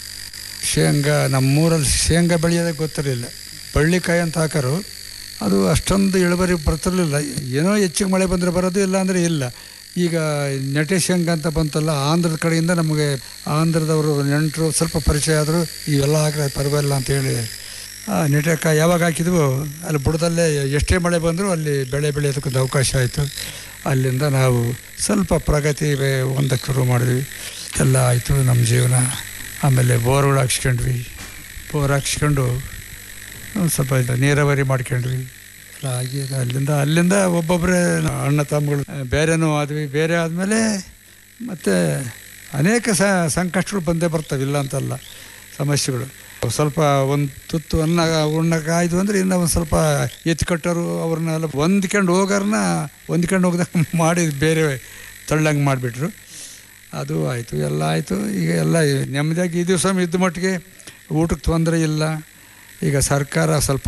[SPEAKER 19] ಶೇಂಗಾ ನಮ್ಮೂರಲ್ಲಿ ಶೇಂಗಾ ಬೆಳೆಯೋದಕ್ಕೆ ಗೊತ್ತಿರಲಿಲ್ಲ ಬಳ್ಳಿಕಾಯಿ ಅಂತ ಹಾಕೋರು ಅದು ಅಷ್ಟೊಂದು ಇಳುವರಿ ಬರ್ತಿರ್ಲಿಲ್ಲ ಏನೋ ಹೆಚ್ಚಿಗೆ ಮಳೆ ಬಂದರೆ ಬರೋದು ಇಲ್ಲ ಅಂದರೆ ಇಲ್ಲ ಈಗ ನಟೇಶಂಗ್ ಅಂತ ಬಂತಲ್ಲ ಆಂಧ್ರದ ಕಡೆಯಿಂದ ನಮಗೆ ಆಂಧ್ರದವರು ನೆಂಟರು ಸ್ವಲ್ಪ ಪರಿಚಯ ಆದರು ಇವೆಲ್ಲ ಹಾಕಿದ್ರೆ ಪರವಾಗಿಲ್ಲ ಅಂತೇಳಿ ಆ ನೆಟಕ ಯಾವಾಗ ಹಾಕಿದ್ವು ಅಲ್ಲಿ ಬುಡದಲ್ಲೇ ಎಷ್ಟೇ ಮಳೆ ಬಂದರೂ ಅಲ್ಲಿ ಬೆಳೆ ಬೆಳೆಯೋದಕ್ಕೊಂದು ಅವಕಾಶ ಆಯಿತು ಅಲ್ಲಿಂದ ನಾವು ಸ್ವಲ್ಪ ಪ್ರಗತಿ ಬೆ- ಹೊಂದಕ್ಕೆ ಶುರು ಮಾಡಿದ್ವಿ ಎಲ್ಲ ಆಯಿತು ನಮ್ಮ ಜೀವನ ಆಮೇಲೆ ಬೋರ್ಗಳು ಹಾಕ್ಸ್ಕೊಂಡ್ವಿ ಬೋರ್ ಹಾಕ್ಸ್ಕೊಂಡು ಒಂದ್ ಸ್ವಲ್ಪ ಇದು ನೀರಾವರಿ ಮಾಡ್ಕೊಂಡ್ವಿ ಎಲ್ಲ ಆಗಿ ಅದು ಅಲ್ಲಿಂದ ಅಲ್ಲಿಂದ ಒಬ್ಬೊಬ್ಬರೇ ಅಣ್ಣ ತಮ್ಮಗಳು ಬೇರೆನೂ ಆದ್ವಿ ಬೇರೆ ಆದಮೇಲೆ ಮತ್ತು ಅನೇಕ ಸ ಸಂಕಷ್ಟಗಳು ಬಂದೇ ಬರ್ತವೆ ಇಲ್ಲ ಅಂತಲ್ಲ ಸಮಸ್ಯೆಗಳು ಸ್ವಲ್ಪ ಒಂದು ತುತ್ತು ಅನ್ನ ಉಣ್ಣಕ್ಕೆ ಆಯಿತು ಅಂದರೆ ಇನ್ನು ಒಂದು ಸ್ವಲ್ಪ ಎತ್ತು ಕಟ್ಟೋರು ಅವ್ರನ್ನೆಲ್ಲ ಹೊಂದ್ಕೊಂಡು ಹೋಗೋರನ್ನ ಹೊಂದ್ಕೊಂಡು ಹೋಗ್ದಾಗ ಮಾಡಿ ಬೇರೆ ತಳ್ಳಂಗೆ ಮಾಡಿಬಿಟ್ರು ಅದು ಆಯಿತು ಎಲ್ಲ ಆಯಿತು ಈಗ ಎಲ್ಲ ನೆಮ್ಮದಿಯಾಗಿ ಈ ದಿವಸ ಇದ್ದ ಮಟ್ಟಿಗೆ ಊಟಕ್ಕೆ ತೊಂದರೆ ಇಲ್ಲ ಈಗ ಸರ್ಕಾರ ಸ್ವಲ್ಪ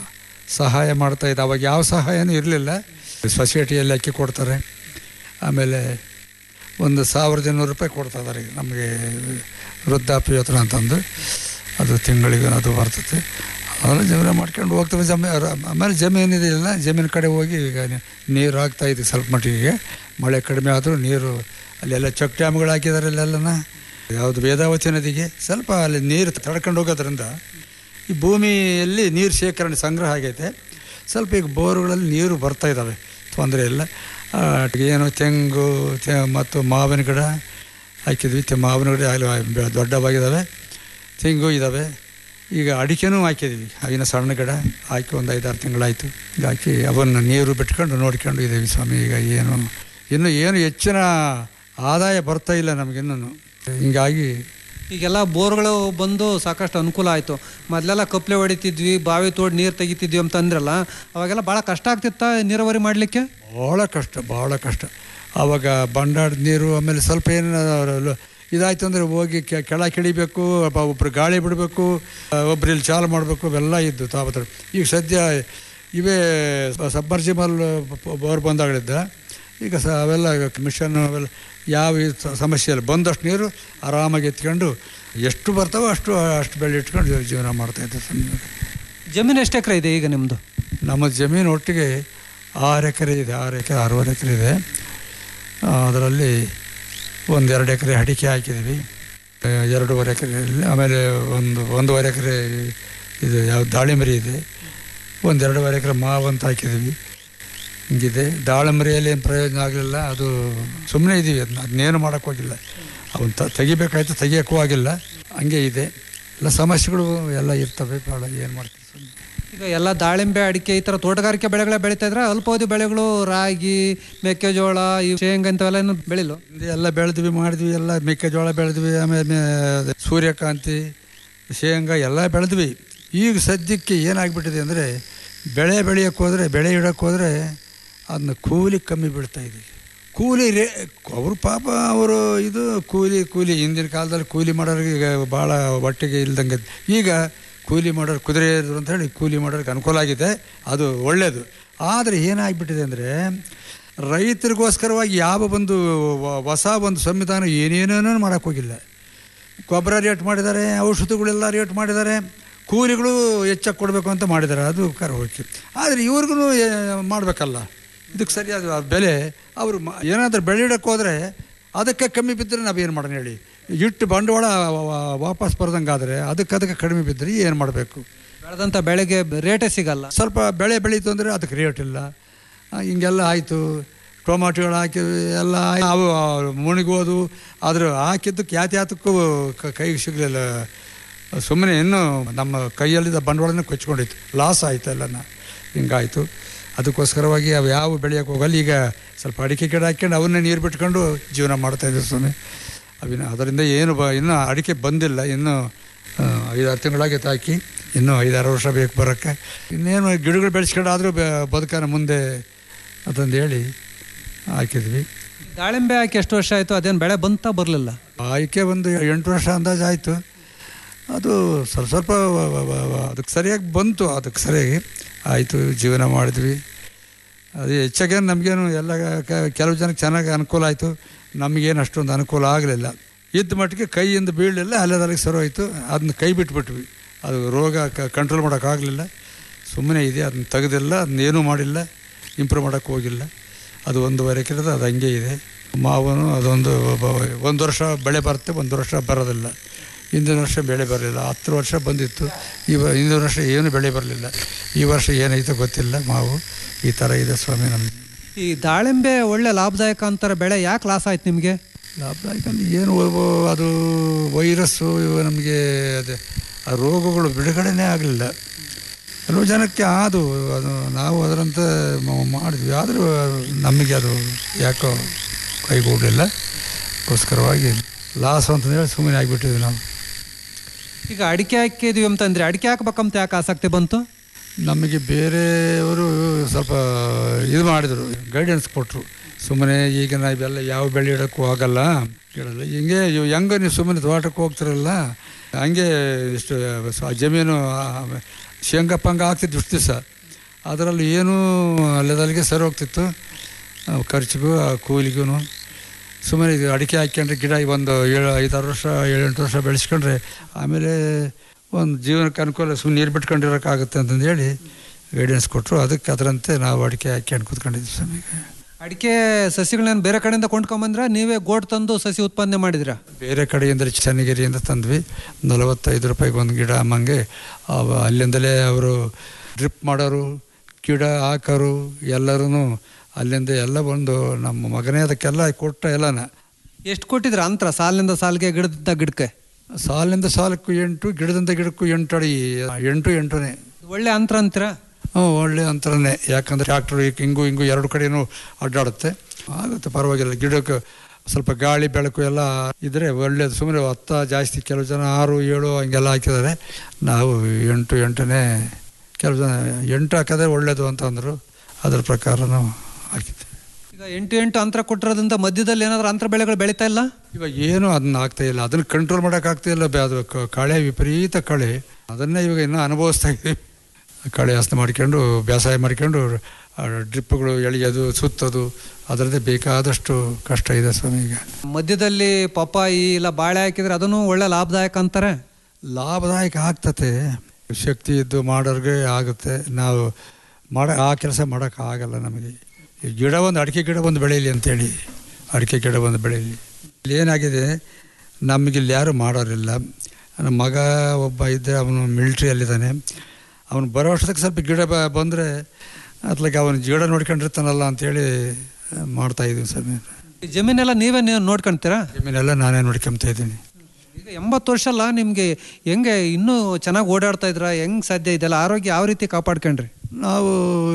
[SPEAKER 19] ಸಹಾಯ ಮಾಡ್ತಾ ಇದೆ ಅವಾಗ ಯಾವ ಸಹಾಯನೂ ಇರಲಿಲ್ಲ ಸೊಸೈಟಿಯಲ್ಲಿ ಅಕ್ಕಿ ಕೊಡ್ತಾರೆ ಆಮೇಲೆ ಒಂದು ಸಾವಿರದ ಇನ್ನೂರು ರೂಪಾಯಿ ಕೊಡ್ತಾ ಇದ್ದಾರೆ ಈಗ ನಮಗೆ ವೃದ್ಧಾಪ್ಯ ವೇತನ ಅಂತಂದು ಅದು ತಿಂಗಳಿಗೆ ಅದು ಬರ್ತದೆ ಅವೆಲ್ಲ ಜೀವನ ಮಾಡ್ಕೊಂಡು ಹೋಗ್ತವೆ ಜಮೀ ಆಮೇಲೆ ಜಮೀನು ಇದೆಯಲ್ಲ ಜಮೀನು ಕಡೆ ಹೋಗಿ ಈಗ ನೀರು ಹಾಕ್ತಾ ಇದ್ದೀವಿ ಸ್ವಲ್ಪ ಮಟ್ಟಿಗೆ ಮಳೆ ಕಡಿಮೆ ಆದರೂ ನೀರು ಅಲ್ಲೆಲ್ಲ ಚೆಕ್ ಡ್ಯಾಮ್ಗಳು ಹಾಕಿದ್ದಾರೆ ಅಲ್ಲೆಲ್ಲನ ಯಾವುದು ವೇದಾವತಿ ನದಿಗೆ ಸ್ವಲ್ಪ ಅಲ್ಲಿ ನೀರು ತಡ್ಕೊಂಡು ಹೋಗೋದ್ರಿಂದ ಈ ಭೂಮಿಯಲ್ಲಿ ನೀರು ಶೇಖರಣೆ ಸಂಗ್ರಹ ಆಗೈತೆ ಸ್ವಲ್ಪ ಈಗ ಬೋರ್ಗಳಲ್ಲಿ ನೀರು ಬರ್ತಾ ಇದ್ದಾವೆ ತೊಂದರೆ ಇಲ್ಲ ಆ, ಏನು ತೆಂಗು ತೆ ಮತ್ತು ಮಾವಿನ ಗಿಡ ಹಾಕಿದ್ವಿ ತೆ ಮಾವಿನ ಗಿಡ ಆಗಲಿ ಬೆ- ದೊಡ್ಡವಾಗಿದ್ದಾವೆ ತೆಂಗು ಇದ್ದಾವೆ ಈಗ ಅಡಿಕೆನೂ ಹಾಕಿದ್ವಿ ಅವಿನ ಸಣ್ಣ ಗಿಡ ಹಾಕಿ ಒಂದು ಐದಾರು ತಿಂಗಳಾಯಿತು ಈಗ ಹಾಕಿ ಅವನ್ನು ನೀರು ಬಿಟ್ಕೊಂಡು ನೋಡ್ಕೊಂಡು ಇದ್ದೀವಿ ಸ್ವಾಮಿ ಈಗ ಏನು ಇನ್ನು ಏನು ಹೆಚ್ಚಿನ ಆದಾಯ ಬರ್ತಾ ಇಲ್ಲ ನಮಗಿನ್ನೂ ಹಿಂಗಾಗಿ
[SPEAKER 18] ಈಗೆಲ್ಲ ಬೋರ್ಗಳು ಬಂದು ಸಾಕಷ್ಟು ಅನುಕೂಲ ಆಯಿತು ಮೊದಲೆಲ್ಲ ಕಪ್ಲೆ ಹೊಡಿತಿದ್ವಿ ಬಾವಿ ತೋಡಿ ನೀರು ತೆಗಿತಿದ್ವಿ ಅಂತ ಅಂದ್ರಲ್ಲ ಅವಾಗೆಲ್ಲ ಭಾಳ ಕಷ್ಟ ಆಗ್ತಿತ್ತ ನೀರಾವರಿ ಮಾಡಲಿಕ್ಕೆ
[SPEAKER 19] ಭಾಳ ಕಷ್ಟ ಭಾಳ ಕಷ್ಟ ಆವಾಗ ಬಂಡಾಡದ ನೀರು ಆಮೇಲೆ ಸ್ವಲ್ಪ ಏನು ಇದಾಯ್ತು ಅಂದರೆ ಹೋಗಿ ಕೆ- ಕೆಳ ಕೆಳಿಬೇಕು ಒಬ್ಬ- ಒಬ್ರು ಗಾಳಿ ಬಿಡಬೇಕು ಒಬ್ರು ಇಲ್ಲಿ ಚಾಲು ಮಾಡಬೇಕು ಇವೆಲ್ಲ ಇದ್ದು ತಾಪತ್ರ ಈಗ ಸದ್ಯ ಇವೇ ಸಬ್ಮರ್ಜಿಬಲ್ ಬೋರ್ ಬಂದಾಗಳಿದ್ದ ಈಗ ಸ ಅವೆಲ್ಲ ಮಿಷನ್ ಅವೆಲ್ಲ ಯಾವ ಈ ಸ- ಸಮಸ್ಯೆ ಇಲ್ಲ ಬಂದಷ್ಟು ನೀರು ಆರಾಮಾಗಿ ಎತ್ಕೊಂಡು ಎಷ್ಟು ಬರ್ತಾವೋ ಅಷ್ಟು ಅಷ್ಟು ಬೆಳೆ ಇಟ್ಕೊಂಡು ಜೀವನ ಮಾಡ್ತಾಯಿದ್ದೆ
[SPEAKER 18] ಜಮೀನು ಎಷ್ಟು ಎಕರೆ ಇದೆ ಈಗ ನಿಮ್ಮದು
[SPEAKER 19] ನಮ್ಮ ಜಮೀನು ಒಟ್ಟಿಗೆ ಆರು ಎಕರೆ ಇದೆ ಆರು ಎಕರೆ ಅರವತ್ತು ಎಕರೆ ಇದೆ ಅದರಲ್ಲಿ ಒಂದು ಎರಡು ಎಕರೆ ಅಡಿಕೆ ಹಾಕಿದ್ದೀವಿ ಆ, ಎರಡೂವರೆ ಎಕರೆ ಆಮೇಲೆ ಒಂದು ಒಂದೂವರೆ ಎಕರೆ ಇದು ಯಾವ ದಾಳಿಂಬರಿ ಇದೆ ಒಂದು ಎರಡೂವರೆ ಎಕರೆ ಮಾವು ಅಂತ ಹಾಕಿದ್ದೀವಿ ಹಿಂಗಿದೆ ದಾಳಿಂಬರಿಯಲ್ಲಿ ಏನು ಪ್ರಯೋಜನ ಆಗಲಿಲ್ಲ ಅದು ಸುಮ್ಮನೆ ಇದ್ದೀವಿ ಅದನ್ನ ಅದನ್ನೇನು ಮಾಡೋಕ್ಕೆ ಹೋಗಿಲ್ಲ ಅವನ್ನ ತ ತೆಗಿಬೇಕಾಯ್ತು ತೆಗಿಯೋಕ್ಕೂ ಆಗಿಲ್ಲ ಹಂಗೆ ಇದೆ ಎಲ್ಲ ಸಮಸ್ಯೆಗಳು ಎಲ್ಲ ಇರ್ತವೆ ಭಾಳ ಏನು ಮಾಡ್ತೀವಿ
[SPEAKER 18] ಈಗ ಎಲ್ಲ ದಾಳಿಂಬೆ ಅಡಿಕೆ ಈ ಥರ ತೋಟಗಾರಿಕೆ ಬೆಳೆಗಳೇ ಬೆಳೀತಾ ಇದ್ರೆ ಅಲ್ಪಾವಧಿ ಬೆಳೆಗಳು ರಾಗಿ ಮೆಕ್ಕೆಜೋಳ ಈ ಶೇಂಗಾ ಇಂಥವೆಲ್ಲ ಏನು ಬೆಳಿಲ್ಲ
[SPEAKER 19] ಹಿಂದೆ ಎಲ್ಲ ಬೆಳೆದ್ವಿ ಮಾಡಿದ್ವಿ ಎಲ್ಲ ಮೆಕ್ಕೆಜೋಳ ಬೆಳೆದ್ವಿ ಆಮೇಲೆ ಮೇ- ಸೂರ್ಯಕಾಂತಿ ಶೇಂಗಾ ಎಲ್ಲ ಬೆಳೆದ್ವಿ ಈಗ ಸದ್ಯಕ್ಕೆ ಏನಾಗ್ಬಿಟ್ಟಿದೆ ಅಂದರೆ ಬೆಳೆ ಬೆಳೆಯೋಕ್ಕೆ ಹೋದರೆ ಬೆಳೆ ಇಡೋಕ್ಕೆ ಹೋದರೆ ಅದನ್ನ ಕೂಲಿ ಕಮ್ಮಿ ಬೀಳ್ತಾ ಇದೆ ಕೂಲಿ ರೇ ಅವರು ಪಾಪ ಅವರು ಇದು ಕೂಲಿ ಕೂಲಿ ಹಿಂದಿನ ಕಾಲದಲ್ಲಿ ಕೂಲಿ ಮಾಡೋರಿಗೆ ಈಗ ಭಾಳ ಹೊಟ್ಟೆಗೆ ಇಲ್ದಂಗೆ ಈಗ ಕೂಲಿ ಮಾಡೋರು ಕುದುರೆ ಇದ್ರು ಅಂತ ಹೇಳಿ ಕೂಲಿ ಮಾಡೋರಿಗೆ ಅನುಕೂಲ ಆಗಿದೆ ಅದು ಒಳ್ಳೆಯದು ಆದರೆ ಏನಾಗ್ಬಿಟ್ಟಿದೆ ಅಂದರೆ ರೈತರಿಗೋಸ್ಕರವಾಗಿ ಯಾವ ಒಂದು ವ- ಹೊಸ ಒಂದು ಸಂವಿಧಾನ ಏನೇನೇನೋ ಮಾಡೋಕ್ಕೆ ಹೋಗಿಲ್ಲ ಗೊಬ್ಬರ ರೇಟ್ ಮಾಡಿದ್ದಾರೆ ಔಷಧಿಗಳೆಲ್ಲ ರೇಟ್ ಮಾಡಿದ್ದಾರೆ ಕೂಲಿಗಳು ಹೆಚ್ಚಾಗಿ ಕೊಡಬೇಕು ಅಂತ ಮಾಡಿದ್ದಾರೆ ಅದು ಕರ ಹೋಗಿ ಆದರೆ ಇವ್ರಿಗೂ ಮಾಡಬೇಕಲ್ಲ ಇದಕ್ಕೆ ಸರಿಯಾದ ಬೆಲೆ ಅವರು ಏನಾದರೂ ಬೆಳೆಯೋಕ್ಕೆ ಹೋದರೆ ಅದಕ್ಕೆ ಕಮ್ಮಿ ಬಿದ್ದರೆ ನಾವೇನು ಮಾಡೋಣ ಹೇಳಿ ಇಟ್ಟು ಬಂಡವಾಳ ವ- ವ- ವಾಪಸ್ ಬರ್ದಂಗಾದರೆ ಅದಕ್ಕೆ ಅದಕ್ಕೆ ಕಡಿಮೆ ಬಿದ್ದರೆ ಏನು ಮಾಡಬೇಕು
[SPEAKER 18] ಬೆಳೆದಂಥ ಬೆಳೆಗೆ ರೇಟೇ ಸಿಗಲ್ಲ
[SPEAKER 19] ಸ್ವಲ್ಪ ಬೆಳೆ ಬೆಳೀತು ಅಂದರೆ ಅದಕ್ಕೆ ರೇಟ್ ಇಲ್ಲ ಆ, ಹಿಂಗೆಲ್ಲ ಆಯಿತು ಟೊಮಾಟೊಗಳು ಹಾಕಿ ಎಲ್ಲ ಆಯ್- ಅವು ಮುಣಿಗೋದು ಆದ್ರೆ ಹಾಕಿದ್ದಕ್ಕೆ ಯಾತ ಯಾತಕ್ಕೂ ಕ- ಕೈಗೆ ಸಿಗಲಿಲ್ಲ ಸುಮ್ಮನೆ ಇನ್ನೂ ನಮ್ಮ ಕೈಯಲ್ಲಿದ್ದ ಬಂಡವಾಳನ ಕೊಚ್ಕೊಂಡಿತ್ತು ಲಾಸ್ ಆಯಿತು ಎಲ್ಲನ ಹಿಂಗಾಯಿತು ಅದಕ್ಕೋಸ್ಕರವಾಗಿ ಅವು ಯಾವ ಬೆಳೆಯೋಕೆ ಹೋಗಲ್ಲ ಈಗ ಸ್ವಲ್ಪ ಅಡಿಕೆ ಗಿಡ ಹಾಕ್ಕೊಂಡು ಅವನ್ನೇ ನೀರು ಬಿಟ್ಕೊಂಡು ಜೀವನ ಮಾಡ್ತಾಯಿದ್ದೆ ಸ್ವಾಮಿ ಅವಿನ ಅದರಿಂದ ಏನು ಬ ಇನ್ನೂ ಅಡಿಕೆ ಬಂದಿಲ್ಲ ಇನ್ನೂ ಆ, ಐದಾರು ತಿಂಗಳಾಗೈತೆ ಹಾಕಿ ಇನ್ನೂ ಐದಾರು ವರ್ಷ ಬೇಕು ಬರೋಕ್ಕೆ ಇನ್ನೇನು ಗಿಡಗಳು ಬೆಳೆಸ್ಕೊಂಡು ಆದರೂ ಬದುಕನ ಮುಂದೆ ಅಂತಂದು ಹೇಳಿ ಹಾಕಿದ್ವಿ
[SPEAKER 18] ದಾಳಿಂಬೆ ಹಾಕಿ ಎಷ್ಟು ವರ್ಷ ಆಯಿತು ಅದೇನು ಬೆಳೆ ಬಂತಾ ಬರಲಿಲ್ಲ
[SPEAKER 19] ಆಯ್ಕೆ ಒಂದು ಎಂಟು ವರ್ಷ ಅಂದಾಜು ಆಯಿತು ಅದು ಸ್ವಲ್ಪ ಸ್ವಲ್ಪ ವ- ವ- ವ- ವ- ಅದಕ್ಕೆ ಸರಿಯಾಗಿ ಬಂತು ಅದಕ್ಕೆ ಸರಿಯಾಗಿ ಆಯಿತು ಜೀವನ ಮಾಡಿದ್ವಿ ಅದು ಹೆಚ್ಚಾಗೇನು ನಮಗೇನು ಎಲ್ಲ ಕ- ಕೆಲವು ಜನಕ್ಕೆ ಚೆನ್ನಾಗಿ ಅನುಕೂಲ ಆಯಿತು ನಮಗೇನು ಅಷ್ಟೊಂದು ಅನುಕೂಲ ಆಗಲಿಲ್ಲ ಇದ್ದ ಮಟ್ಟಿಗೆ ಕೈಯಿಂದ ಬೀಳಲಿಲ್ಲ ಅಲ್ಲದಲ್ಲಿಗೆ ಸರಿ ಹೋಯ್ತು ಅದನ್ನ ಕೈ ಬಿಟ್ಬಿಟ್ವಿ ಅದು ರೋಗ ಕಂಟ್ರೋಲ್ ಮಾಡೋಕ್ಕಾಗಲಿಲ್ಲ ಸುಮ್ಮನೆ ಇದೆ ಅದನ್ನ ತೆಗೆದಿಲ್ಲ ಅದನ್ನ ಏನೂ ಮಾಡಿಲ್ಲ ಇಂಪ್ರೂವ್ ಮಾಡೋಕ್ಕೆ ಹೋಗಿಲ್ಲ ಅದು ಒಂದೂವರೆ ಎಕರೆದ ಅದು ಹಂಗೆ ಇದೆ ಮಾವನು ಅದೊಂದು ಒಬ್ಬ- ಒಂದು ವರ್ಷ ಬೆಳೆ ಬರುತ್ತೆ ಒಂದು ವರ್ಷ ಬರೋದಿಲ್ಲ ಹಿಂದಿನ ವರ್ಷ ಬೆಳೆ ಬರಲಿಲ್ಲ ಹತ್ತು ವರ್ಷ ಬಂದಿತ್ತು ಈ ವ- ಹಿಂದಿನ ವರ್ಷ ಏನು ಬೆಳೆ ಬರಲಿಲ್ಲ ಈ ವರ್ಷ ಏನೈತೋ ಗೊತ್ತಿಲ್ಲ ಮಾವು ಈ ಥರ ಇದೆ ಸ್ವಾಮಿ ನಮಗೆ
[SPEAKER 18] ಈ ದಾಳಿಂಬೆ ಒಳ್ಳೆ ಲಾಭದಾಯಕ ಅಂತಾರೆ ಬೆಳೆ ಯಾಕೆ ಲಾಸ್ ಆಯ್ತು ನಿಮಗೆ
[SPEAKER 19] ಲಾಭದಾಯಕ ಅಂದ್ರೆ ಏನು ಒಬ್ಬ- ಅದು ವೈರಸ್ಸು ಇವು ನಮಗೆ ಅದೇ ಆ ರೋಗಗಳು ಬಿಡುಗಡೆನೇ ಆಗಲಿಲ್ಲ ಕೆಲವು ಜನಕ್ಕೆ ಅದು ಅದು ನಾವು ಅದರಂತೆ ಮ- ಮಾಡಿದ್ವಿ ಆದರೂ ನಮಗೆ ಅದು ಯಾಕೋ ಕೈಗೂಡಲಿಲ್ಲ ಅದಕ್ಕೋಸ್ಕರವಾಗಿ ಲಾಸ್ ಅಂತಂದೇಳಿ ಸುಮ್ಮನೆ ಆಗಿಬಿಟ್ಟಿದ್ವಿ ನಾವು
[SPEAKER 18] ಈಗ ಅಡಿಕೆ ಹಾಕಿದೀವಿ ಅಂತಂದ್ರೆ ಅಡಿಕೆ ಹಾಕ್ಬೇಕಂತ ಯಾಕೆ ಆಸಕ್ತಿ ಬಂತು
[SPEAKER 19] ನಮಗೆ ಬೇರೆಯವರು ಸ್ವಲ್ಪ ಇದು ಮಾಡಿದರು ಗೈಡೆನ್ಸ್ ಕೊಟ್ಟರು ಸುಮ್ಮನೆ ಈಗ ನಾವೆಲ್ಲ ಯಾವ ಬೆಳೆ ಇಡೋಕ್ಕೂ ಆಗಲ್ಲ ಕೇಳಲ್ಲ ಹಿಂಗೆ ಇವ್ ಹೆಂಗೆ ನೀವು ಸುಮ್ಮನೆ ತೋಟಕ್ಕೆ ಹೋಗ್ತಿರಲ್ಲ ಹಂಗೆ ಇಷ್ಟು ಸ- ಜಮೀನು ಆ, ಶೇಂಗಾ ಪಂಗ ಆಗ್ತಿತ್ತು ಇಷ್ಟು ದಿವಸ ಅದರಲ್ಲಿ ಏನೂ ಅಲ್ಲದಲ್ಲಿಗೆ ಸರಿ ಹೋಗ್ತಿತ್ತು ಆ, ಖರ್ಚಿಗೂ ಆ ಕೂಲಿಗೂ ಸುಮ್ಮನೆ ಇದು ಅಡಿಕೆ ಹಾಕ್ಕೊಂಡ್ರೆ ಗಿಡ ಒಂದು ಏಳು ಐದಾರು ವರ್ಷ ಏಳೆಂಟು ವರ್ಷ ಬೆಳೆಸ್ಕೊಂಡ್ರೆ ಆಮೇಲೆ ಒಂದು ಜೀವನಕ್ಕೆ ಅನುಕೂಲ ಸುಮ್ಮನೆ ನೀರು ಬಿಟ್ಕೊಂಡಿರೋಕ್ಕಾಗುತ್ತೆ ಅಂತಂದು ಹೇಳಿ ಗೈಡೆನ್ಸ್ ಕೊಟ್ಟರು ಅದಕ್ಕೆ ಅದರಂತೆ ನಾವು ಅಡಿಕೆ ಹಾಕ್ಕೊಂಡು ಕೂತ್ಕೊಂಡಿದ್ವಿ ಸ್ವಾಮಿಗೆ
[SPEAKER 18] ಅಡಿಕೆ ಸಸಿಗಳನ್ನ ಬೇರೆ ಕಡೆಯಿಂದ ಕೊಂಡ್ಕೊಂಬಂದ್ರ ನೀವೇ ಗೋಟ್ ತಂದು ಸಸಿ ಉತ್ಪಾದನೆ ಮಾಡಿದ್ರಾ
[SPEAKER 19] ಬೇರೆ ಕಡೆಯಿಂದ ಚನ್ನಗಿರಿಯಿಂದ ತಂದ್ವಿ ನಲವತ್ತೈದು ರೂಪಾಯಿಗೆ ಒಂದು ಗಿಡ ಅಮ್ಮಂಗೆ ಅವ- ಅಲ್ಲಿಂದಲೇ ಅವರು ಡ್ರಿಪ್ ಮಾಡೋರು ಗಿಡ ಹಾಕೋರು ಎಲ್ಲರೂ ಅಲ್ಲಿಂದ ಎಲ್ಲ ಬಂದು ನಮ್ಮ ಮಗನೇ ಅದಕ್ಕೆಲ್ಲ ಕೊಟ್ಟ ಎಲ್ಲನ
[SPEAKER 18] ಎಷ್ಟು ಕೊಟ್ಟಿದ್ರ ಅಂತರ ಸಾಲಿನಿಂದ ಸಾಲಿಗೆ ಗಿಡದಿಂದ ಗಿಡಕ್ಕೆ
[SPEAKER 19] ಸಾಲಿನಿಂದ ಸಾಲಕ್ಕೂ ಎಂಟು ಗಿಡದಿಂದ ಗಿಡಕ್ಕೂ ಎಂಟು ಅಡಿ ಎಂಟು ಎಂಟುನೇ
[SPEAKER 18] ಒಳ್ಳೆ ಅಂತರ ಅಂತೀರಾ
[SPEAKER 19] ಹ್ಞೂ ಒಳ್ಳೆ ಅಂತರನೇ ಯಾಕಂದರೆ ಟ್ಯಾಕ್ಟ್ರು ಹಿಂಗೂ ಹಿಂಗೂ ಎರಡು ಕಡೆಯೂ ಅಡ್ಡಾಡುತ್ತೆ ಆಗುತ್ತೆ ಪರವಾಗಿಲ್ಲ ಗಿಡಕ್ಕೆ ಸ್ವಲ್ಪ ಗಾಳಿ ಬೆಳಕು ಎಲ್ಲ ಇದ್ದರೆ ಒಳ್ಳೇದು ಸುಮ್ಮನೆ ಹತ್ತ ಜಾಸ್ತಿ ಕೆಲವು ಜನ ಆರು ಏಳು ಹಂಗೆಲ್ಲ ಹಾಕಿದ್ದಾರೆ ನಾವು ಎಂಟು ಎಂಟನೇ ಕೆಲವು ಜನ ಎಂಟು ಹಾಕೋದೇ ಒಳ್ಳೇದು ಅಂತ ಅಂದರು ಅದ್ರ ಪ್ರಕಾರ ನಾವು ಹಾಕಿದ್ವಿ
[SPEAKER 18] ಈಗ ಎಂಟು ಎಂಟು ಅಂತರ ಕೊಟ್ಟಿರೋದ್ರಿಂದ ಮಧ್ಯದಲ್ಲಿ ಏನಾದ್ರು ಅಂತರ ಬೆಳೆಗಳು ಬೆಳೀತಾ ಇಲ್ಲ
[SPEAKER 19] ಇವಾಗ ಏನು ಅದನ್ನ ಆಗ್ತಾ ಇಲ್ಲ ಅದನ್ನು ಕಂಟ್ರೋಲ್ ಮಾಡೋಕ್ಕಾಗ್ತಾ ಇಲ್ಲ ಬೆ- ಅದು ಕ- ಕಳೆ ವಿಪರೀತ ಕಳೆ ಅದನ್ನೇ ಇವಾಗ ಇನ್ನೂ ಅನುಭವಿಸ್ತಾ ಇದ್ದೀವಿ ಕಳೆ ಹಸ್ನ ಮಾಡ್ಕೊಂಡು ಬೇಸಾಯ ಮಾಡ್ಕೊಂಡು ಆ ಡ್ರಿಪ್ಗಳು ಎಳೆಯೋದು ಸುತ್ತೋದು ಅದರದ್ದೇ ಬೇಕಾದಷ್ಟು ಕಷ್ಟ ಇದೆ ಸ್ವಾಮಿ ಈಗ
[SPEAKER 18] ಮಧ್ಯದಲ್ಲಿ ಪಪ್ಪಾಯಿ ಇಲ್ಲ ಬಾಳೆ ಹಾಕಿದ್ರೆ ಅದನ್ನು ಒಳ್ಳೆ ಲಾಭದಾಯಕ ಅಂತಾರೆ
[SPEAKER 19] ಲಾಭದಾಯಕ ಆಗ್ತತೆ ಶಕ್ತಿ ಇದ್ದು ಮಾಡೋರಿಗೆ ಆಗುತ್ತೆ ನಾವು ಮಾಡ ಆ ಕೆಲಸ ಮಾಡೋಕೆ ಆಗಲ್ಲ ನಮಗೆ ಈ ಗಿಡ ಒಂದು ಅಡಿಕೆ ಗಿಡ ಒಂದು ಬೆಳೀಲಿ ಅಂತೇಳಿ ಅಡಿಕೆ ಗಿಡ ಒಂದು ಬೆಳೀಲಿ ಇಲ್ಲಿ ಏನಾಗಿದೆ ನಮಗೆ ಇಲ್ಲಿ ಯಾರು ಮಾಡೋರಿಲ್ಲ ನನ್ನ ಮಗ ಒಬ್ಬ ಇದ್ದರೆ ಅವನು ಮಿಲ್ಟ್ರಿಯಲ್ಲಿದ್ದಾನೆ ಅವನು ಬರೋ ಅಷ್ಟೊತ್ತಿಗೆ ಸ್ವಲ್ಪ ಗಿಡ ಬ ಬಂದರೆ ಅತ್ಲಾಗೆ ಅವನು ಗಿಡ ನೋಡ್ಕೊಂಡಿರ್ತಾನಲ್ಲ ಅಂತೇಳಿ ಮಾಡ್ತಾ ಇದ್ದೀವಿ ಸರ್
[SPEAKER 18] ಈ ಜಮೀನೆಲ್ಲ ನೀವೇ ನೀವು ನೋಡ್ಕೊಂತೀರಾ
[SPEAKER 19] ಜಮೀನೆಲ್ಲ ನಾನೇ ನೋಡ್ಕೊಂತ ಇದ್ದೀನಿ
[SPEAKER 18] ಈಗ ಎಂಬತ್ತು ವರ್ಷ ಅಲ್ಲ ನಿಮಗೆ ಹೆಂಗೆ ಇನ್ನೂ ಚೆನ್ನಾಗಿ ಓಡಾಡ್ತಾ ಇದ್ರ ಹೆಂಗ್ ಸಾಧ್ಯ ಇದೆಲ್ಲ ಆರೋಗ್ಯ ಯಾವ ರೀತಿ ಕಾಪಾಡ್ಕೊಂಡ್ರಿ
[SPEAKER 19] ನಾವು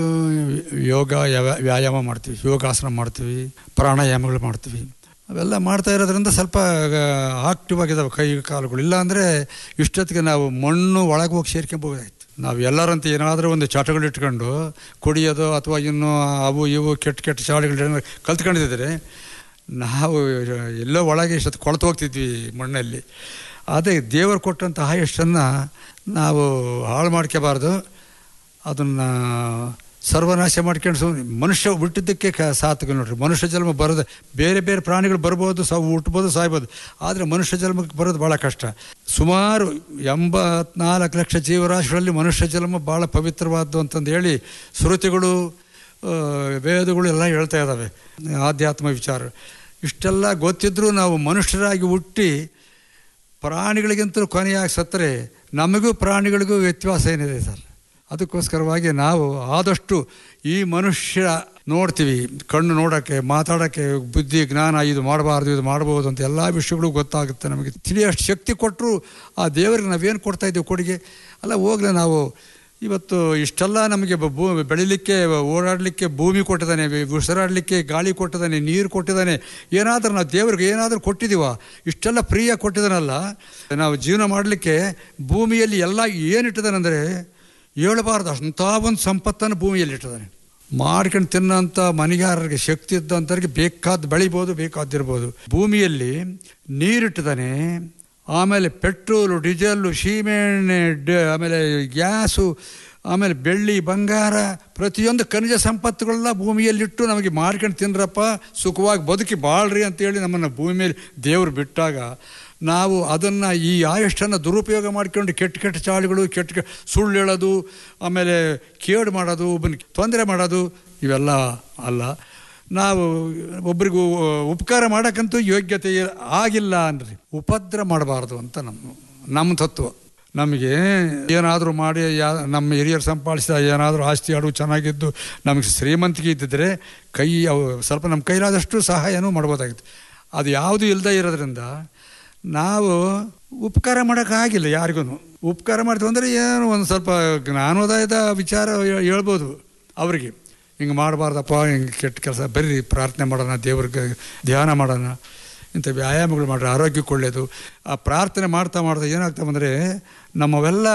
[SPEAKER 19] ಯೋಗ ಯಾವ- ವ್ಯಾಯಾಮ ಮಾಡ್ತೀವಿ ಯೋಗಾಸನ ಮಾಡ್ತೀವಿ ಪ್ರಾಣಾಯಾಮಗಳು ಮಾಡ್ತೀವಿ ಅವೆಲ್ಲ ಮಾಡ್ತಾ ಇರೋದ್ರಿಂದ ಸ್ವಲ್ಪ ಆಕ್ಟಿವ್ ಆಗಿದ್ದಾವೆ ಕೈ ಕಾಲುಗಳು ಇಲ್ಲ ಅಂದರೆ ಇಷ್ಟೊತ್ತಿಗೆ ನಾವು ಮಣ್ಣು ಒಳಗೆ ಹೋಗಿ ಸೇರ್ಕೊಂಬೋದಾಯ್ತು ನಾವು ಎಲ್ಲರಂತೆ ಏನಾದರೂ ಒಂದು ಚಟಗಳು ಇಟ್ಕೊಂಡು ಕುಡಿಯೋದು ಅಥವಾ ಇನ್ನು ಅವು ಇವು ಕೆಟ್ಟ ಕೆಟ್ಟ ಚಾಳಿಗಳು ಕಲ್ತ್ಕೊಂಡಿದ್ದರೆ ನಾವು ಎಲ್ಲೋ ಒಳಗೆ ಇಷ್ಟೊತ್ತು ಕೊಳ್ತು ಹೋಗ್ತಿದ್ವಿ ಮಣ್ಣಲ್ಲಿ ಅದೇ ದೇವರು ಕೊಟ್ಟಂಥ ಆಯುಷನ್ನು ನಾವು ಹಾಳು ಮಾಡ್ಕೋಬಾರ್ದು ಅದನ್ನು ಸರ್ವನಾಶ ಮಾಡ್ಕೊಂಡು ಸುಮ್ಮನೆ ಮನುಷ್ಯ ಹುಟ್ಟಿದ್ದಕ್ಕೆ ಕ ಸಾರ್ಥಕ ನೋಡ್ರಿ ಮನುಷ್ಯ ಜನ್ಮ ಬರೋದು ಬೇರೆ ಬೇರೆ ಪ್ರಾಣಿಗಳು ಬರ್ಬೋದು ಸಾವು ಹುಟ್ಬೋದು ಸಾಯ್ಬೋದು ಆದರೆ ಮನುಷ್ಯ ಜನ್ಮಕ್ಕೆ ಬರೋದು ಭಾಳ ಕಷ್ಟ ಸುಮಾರು ಎಂಬತ್ನಾಲ್ಕು ಲಕ್ಷ ಜೀವರಾಶಿಗಳಲ್ಲಿ ಮನುಷ್ಯ ಜನ್ಮ ಭಾಳ ಪವಿತ್ರವಾದ್ದು ಅಂತಂದು ಹೇಳಿ ಶ್ರುತಿಗಳು ಆ, ವೇದಗಳು ಎಲ್ಲ ಹೇಳ್ತಾ ಇದ್ದಾವೆ ಆಧ್ಯಾತ್ಮ ವಿಚಾರ ಇಷ್ಟೆಲ್ಲ ಗೊತ್ತಿದ್ರೂ ನಾವು ಮನುಷ್ಯರಾಗಿ ಹುಟ್ಟಿ ಪ್ರಾಣಿಗಳಿಗಿಂತಲೂ ಕೊನೆಯಾಗಿ ಸತ್ತರೆ ನಮಗೂ ಪ್ರಾಣಿಗಳಿಗೂ ವ್ಯತ್ಯಾಸ ಏನಿದೆ ಸರ್ ಅದಕ್ಕೋಸ್ಕರವಾಗಿ ನಾವು ಆದಷ್ಟು ಈ ಮನುಷ್ಯ ನೋಡ್ತೀವಿ ಕಣ್ಣು ನೋಡೋಕ್ಕೆ ಮಾತಾಡೋಕ್ಕೆ ಬುದ್ಧಿ ಜ್ಞಾನ ಇದು ಮಾಡಬಾರ್ದು ಇದು ಮಾಡ್ಬೋದು ಅಂತ ಎಲ್ಲ ವಿಷಯಗಳು ಗೊತ್ತಾಗುತ್ತೆ ನಮಗೆ ತಿಳಿಯೋಷ್ಟು ಶಕ್ತಿ ಕೊಟ್ಟರು ಆ ದೇವರಿಗೆ ನಾವೇನು ಕೊಡ್ತಾ ಇದ್ದೀವಿ ಕೊಡುಗೆ ಅಲ್ಲ ಹೋಗ್ಲಿ ನಾವು ಇವತ್ತು ಇಷ್ಟೆಲ್ಲ ನಮಗೆ ಬ- ಭೂ ಬೆಳಿಲಿಕ್ಕೆ ಓಡಾಡಲಿಕ್ಕೆ ಭೂಮಿ ಕೊಟ್ಟಿದ್ದಾನೆ ವಿ- ಉಸಿರಾಡಲಿಕ್ಕೆ ಗಾಳಿ ಕೊಟ್ಟಿದ್ದಾನೆ ನೀರು ಕೊಟ್ಟಿದ್ದಾನೆ ಏನಾದರೂ ನಾವು ದೇವ್ರಿಗೆ ಏನಾದರೂ ಕೊಟ್ಟಿದ್ದೀವ ಇಷ್ಟೆಲ್ಲ ಫ್ರೀಯಾಗಿ ಕೊಟ್ಟಿದ್ದಾನಲ್ಲ ನಾವು ಜೀವನ ಮಾಡಲಿಕ್ಕೆ ಭೂಮಿಯಲ್ಲಿ ಎಲ್ಲ ಏನಿಟ್ಟಿದ್ದಾನೆಂದರೆ ಹೇಳಬಾರ್ದು ಅಂಥ ಒಂದು ಸಂಪತ್ತನ್ನು ಭೂಮಿಯಲ್ಲಿ ಇಟ್ಟಿದ್ದಾನೆ ಮಾಡ್ಕೊಂಡು ತಿನ್ನೋಂಥ ಮನೆಗಾರರಿಗೆ ಶಕ್ತಿ ಇದ್ದಂಥವ್ರಿಗೆ ಬೇಕಾದ ಬೆಳಿಬೋದು ಬೇಕಾದಿರ್ಬೋದು ಭೂಮಿಯಲ್ಲಿ ನೀರಿಟ್ಟಿದ್ದಾನೆ ಆಮೇಲೆ ಪೆಟ್ರೋಲು ಡೀಸೆಲ್ಲು ಸೀಮೆಎಣ್ಣೆ ಡ ಆಮೇಲೆ ಗ್ಯಾಸು ಆಮೇಲೆ ಬೆಳ್ಳಿ ಬಂಗಾರ ಪ್ರತಿಯೊಂದು ಖನಿಜ ಸಂಪತ್ತುಗಳೆಲ್ಲ ಭೂಮಿಯಲ್ಲಿಟ್ಟು ನಮಗೆ ಮಾರ್ಕೊಂಡು ತಿನ್ರಪ್ಪ ಸುಖವಾಗಿ ಬದುಕಿ ಬಾಳ್ರಿ ಅಂತೇಳಿ ನಮ್ಮನ್ನು ಭೂಮಿ ಮೇಲೆ ದೇವರು ಬಿಟ್ಟಾಗ ನಾವು ಅದನ್ನು ಈ ಆಯುಷ್ಟನ್ನು ದುರುಪಯೋಗ ಮಾಡ್ಕೊಂಡು ಕೆಟ್ಟ ಕೆಟ್ಟ ಚಾಳಿಗಳು ಕೆಟ್ಟ ಕೆಟ್ಟ ಸುಳ್ಳು ಹೇಳೋದು ಆಮೇಲೆ ಕೇಡು ಮಾಡೋದು ಒಬ್ಬನಿಗೆ ತೊಂದರೆ ಮಾಡೋದು ಇವೆಲ್ಲ ಅಲ್ಲ ನಾವು ಒಬ್ರಿಗೂ ಉಪಕಾರ ಮಾಡೋಕ್ಕಂತೂ ಯೋಗ್ಯತೆ ಆಗಿಲ್ಲ ಅನ್ರಿ ಉಪದ್ರ ಮಾಡಬಾರ್ದು ಅಂತ ನಮ್ಮ ನಮ್ಮ ತತ್ವ ನಮಗೆ ಏನಾದರೂ ಮಾಡಿ ಯಾ ನಮ್ಮ ಹಿರಿಯರು ಸಂಪಾದಿಸಿದ ಏನಾದರೂ ಆಸ್ತಿ ಆಡು ಚೆನ್ನಾಗಿದ್ದು ನಮಗೆ ಶ್ರೀಮಂತಿಕೆ ಇದ್ದಿದ್ರೆ ಕೈ ಅವು ಸ್ವಲ್ಪ ನಮ್ಮ ಕೈಲಾದಷ್ಟು ಸಹಾಯನೂ ಮಾಡ್ಬೋದಾಗಿತ್ತು ಅದು ಯಾವುದೂ ಇಲ್ಲದೆ ಇರೋದ್ರಿಂದ ನಾವು ಉಪಕಾರ ಮಾಡೋಕ್ಕಾಗಿಲ್ಲ ಯಾರಿಗೂ ಉಪಕಾರ ಮಾಡ್ತೀವಿ ಅಂದರೆ ಏನು ಒಂದು ಸ್ವಲ್ಪ ಜ್ಞಾನೋದಯದ ವಿಚಾರ ಹೇ- ಹೇಳ್ಬೋದು ಅವರಿಗೆ ಹಿಂಗೆ ಮಾಡಬಾರ್ದಪ್ಪ ಹಿಂಗೆ ಕೆಟ್ಟ ಕೆಲಸ ಬರ್ರಿ ಪ್ರಾರ್ಥನೆ ಮಾಡೋಣ ದೇವ್ರಿಗೆ ಧ್ಯಾನ ಮಾಡೋಣ ಇಂಥ ವ್ಯಾಯಾಮಗಳು ಮಾಡ್ರಿ ಆರೋಗ್ಯಕ್ಕೆ ಒಳ್ಳೆಯದು ಆ ಪ್ರಾರ್ಥನೆ ಮಾಡ್ತಾ ಮಾಡ್ತಾ ಏನಾಗ್ತಾವಂದರೆ ನಮ್ಮವೆಲ್ಲ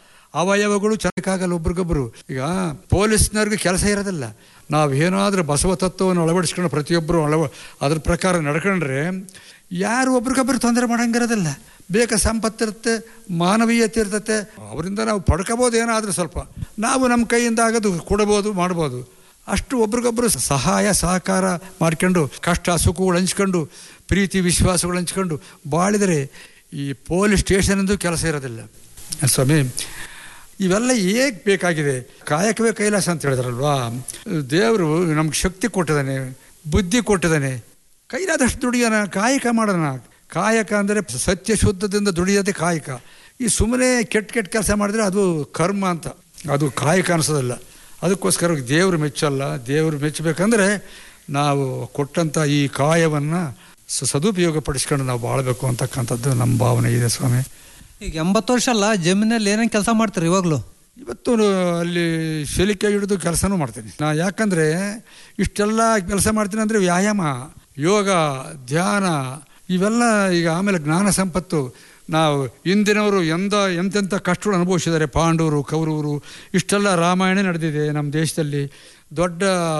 [SPEAKER 19] ಅವಯವಗಳು ಚೆನ್ನಾಗಲ್ಲ ಒಬ್ರಿಗೊಬ್ಬರು ಈಗ ಪೊಲೀಸ್ನವ್ರಿಗೆ ಕೆಲಸ ಇರೋದಿಲ್ಲ ನಾವು ಏನಾದರೂ ಬಸವ ತತ್ವವನ್ನು ಅಳವಡಿಸ್ಕೊಂಡು ಪ್ರತಿಯೊಬ್ಬರು ಅಳವ ಅದ್ರ ಪ್ರಕಾರ ನಡ್ಕೊಂಡ್ರೆ ಯಾರು ಒಬ್ರಿಗೊಬ್ಬರು ತೊಂದರೆ ಮಾಡಂಗಿರೋದಿಲ್ಲ ಬೇಕ ಸಂಪತ್ತಿರುತ್ತೆ ಮಾನವೀಯತೆ ಇರ್ತತೆ ಅವರಿಂದ ನಾವು ಪಡ್ಕೋಬೋದು ಏನಾದರೂ ಸ್ವಲ್ಪ ನಾವು ನಮ್ಮ ಕೈಯಿಂದ ಆಗೋದು ಕೊಡ್ಬೋದು ಮಾಡ್ಬೋದು ಅಷ್ಟು ಒಬ್ರಿಗೊಬ್ಬರು ಸಹಾಯ ಸಹಕಾರ ಮಾಡ್ಕೊಂಡು ಕಷ್ಟ ಸುಖಗಳು ಹಂಚ್ಕೊಂಡು ಪ್ರೀತಿ ವಿಶ್ವಾಸಗಳು ಹಂಚ್ಕೊಂಡು ಬಾಳಿದರೆ ಈ ಪೊಲೀಸ್ ಸ್ಟೇಷನಿಂದು ಕೆಲಸ ಇರೋದಿಲ್ಲ ಸ್ವಾಮಿ ಇವೆಲ್ಲ ಏಕೆ ಬೇಕಾಗಿದೆ ಕಾಯಕವೇ ಕೈಲಾಸ ಅಂತ ಹೇಳಿದ್ರಲ್ವಾ ದೇವರು ನಮ್ಗೆ ಶಕ್ತಿ ಕೊಟ್ಟಿದ್ದಾನೆ ಬುದ್ಧಿ ಕೊಟ್ಟಿದ್ದಾನೆ ಕೈಲಾದಷ್ಟು ದುಡಿಯೋಣ ಕಾಯಕ ಮಾಡೋಣ ಕಾಯಕ ಅಂದರೆ ಸತ್ಯ ಶುದ್ಧದಿಂದ ದುಡಿಯೋದೇ ಕಾಯಕ ಈ ಸುಮ್ಮನೆ ಕೆಟ್ಟ ಕೆಟ್ಟ ಕೆಲಸ ಮಾಡಿದ್ರೆ ಅದು ಕರ್ಮ ಅಂತ ಅದು ಕಾಯಕ ಅನಿಸೋದಿಲ್ಲ ಅದಕ್ಕೋಸ್ಕರ ದೇವರು ಮೆಚ್ಚಲ್ಲ ದೇವರು ಮೆಚ್ಚಬೇಕಂದ್ರೆ ನಾವು ಕೊಟ್ಟಂಥ ಈ ಕಾಯವನ್ನು ಸ- ಸದುಪಯೋಗ ಪಡಿಸ್ಕೊಂಡು ನಾವು ಬಾಳಬೇಕು ಅಂತಕ್ಕಂಥದ್ದು ನಮ್ಮ ಭಾವನೆ ಇದೆ ಸ್ವಾಮಿ
[SPEAKER 18] ಈಗ ಎಂಬತ್ತು ವರ್ಷ ಅಲ್ಲ ಜಮೀನಲ್ಲಿ ಏನೇನು ಕೆಲಸ ಮಾಡ್ತೀರಿ ಇವಾಗಲೂ
[SPEAKER 19] ಇವತ್ತು ಅಲ್ಲಿ ಶಲಿಕೆ ಹಿಡಿದು ಕೆಲಸನೂ ಮಾಡ್ತೀನಿ ನಾ ಯಾಕಂದರೆ ಇಷ್ಟೆಲ್ಲ ಕೆಲಸ ಮಾಡ್ತೀನಿ ಅಂದರೆ ವ್ಯಾಯಾಮ ಯೋಗ ಧ್ಯಾನ ಇವೆಲ್ಲ ಈಗ ಆಮೇಲೆ ಜ್ಞಾನ ಸಂಪತ್ತು ನಾವು ಇಂದಿನವರು ಎಂದ ಎಂತೆಂಥ ಕಷ್ಟಗಳು ಅನುಭವಿಸಿದ್ದಾರೆ ಪಾಂಡವರು ಕೌರವರು ಇಷ್ಟೆಲ್ಲ ರಾಮಾಯಣ ನಡೆದಿದೆ ನಮ್ಮ ದೇಶದಲ್ಲಿ ದೊಡ್ಡ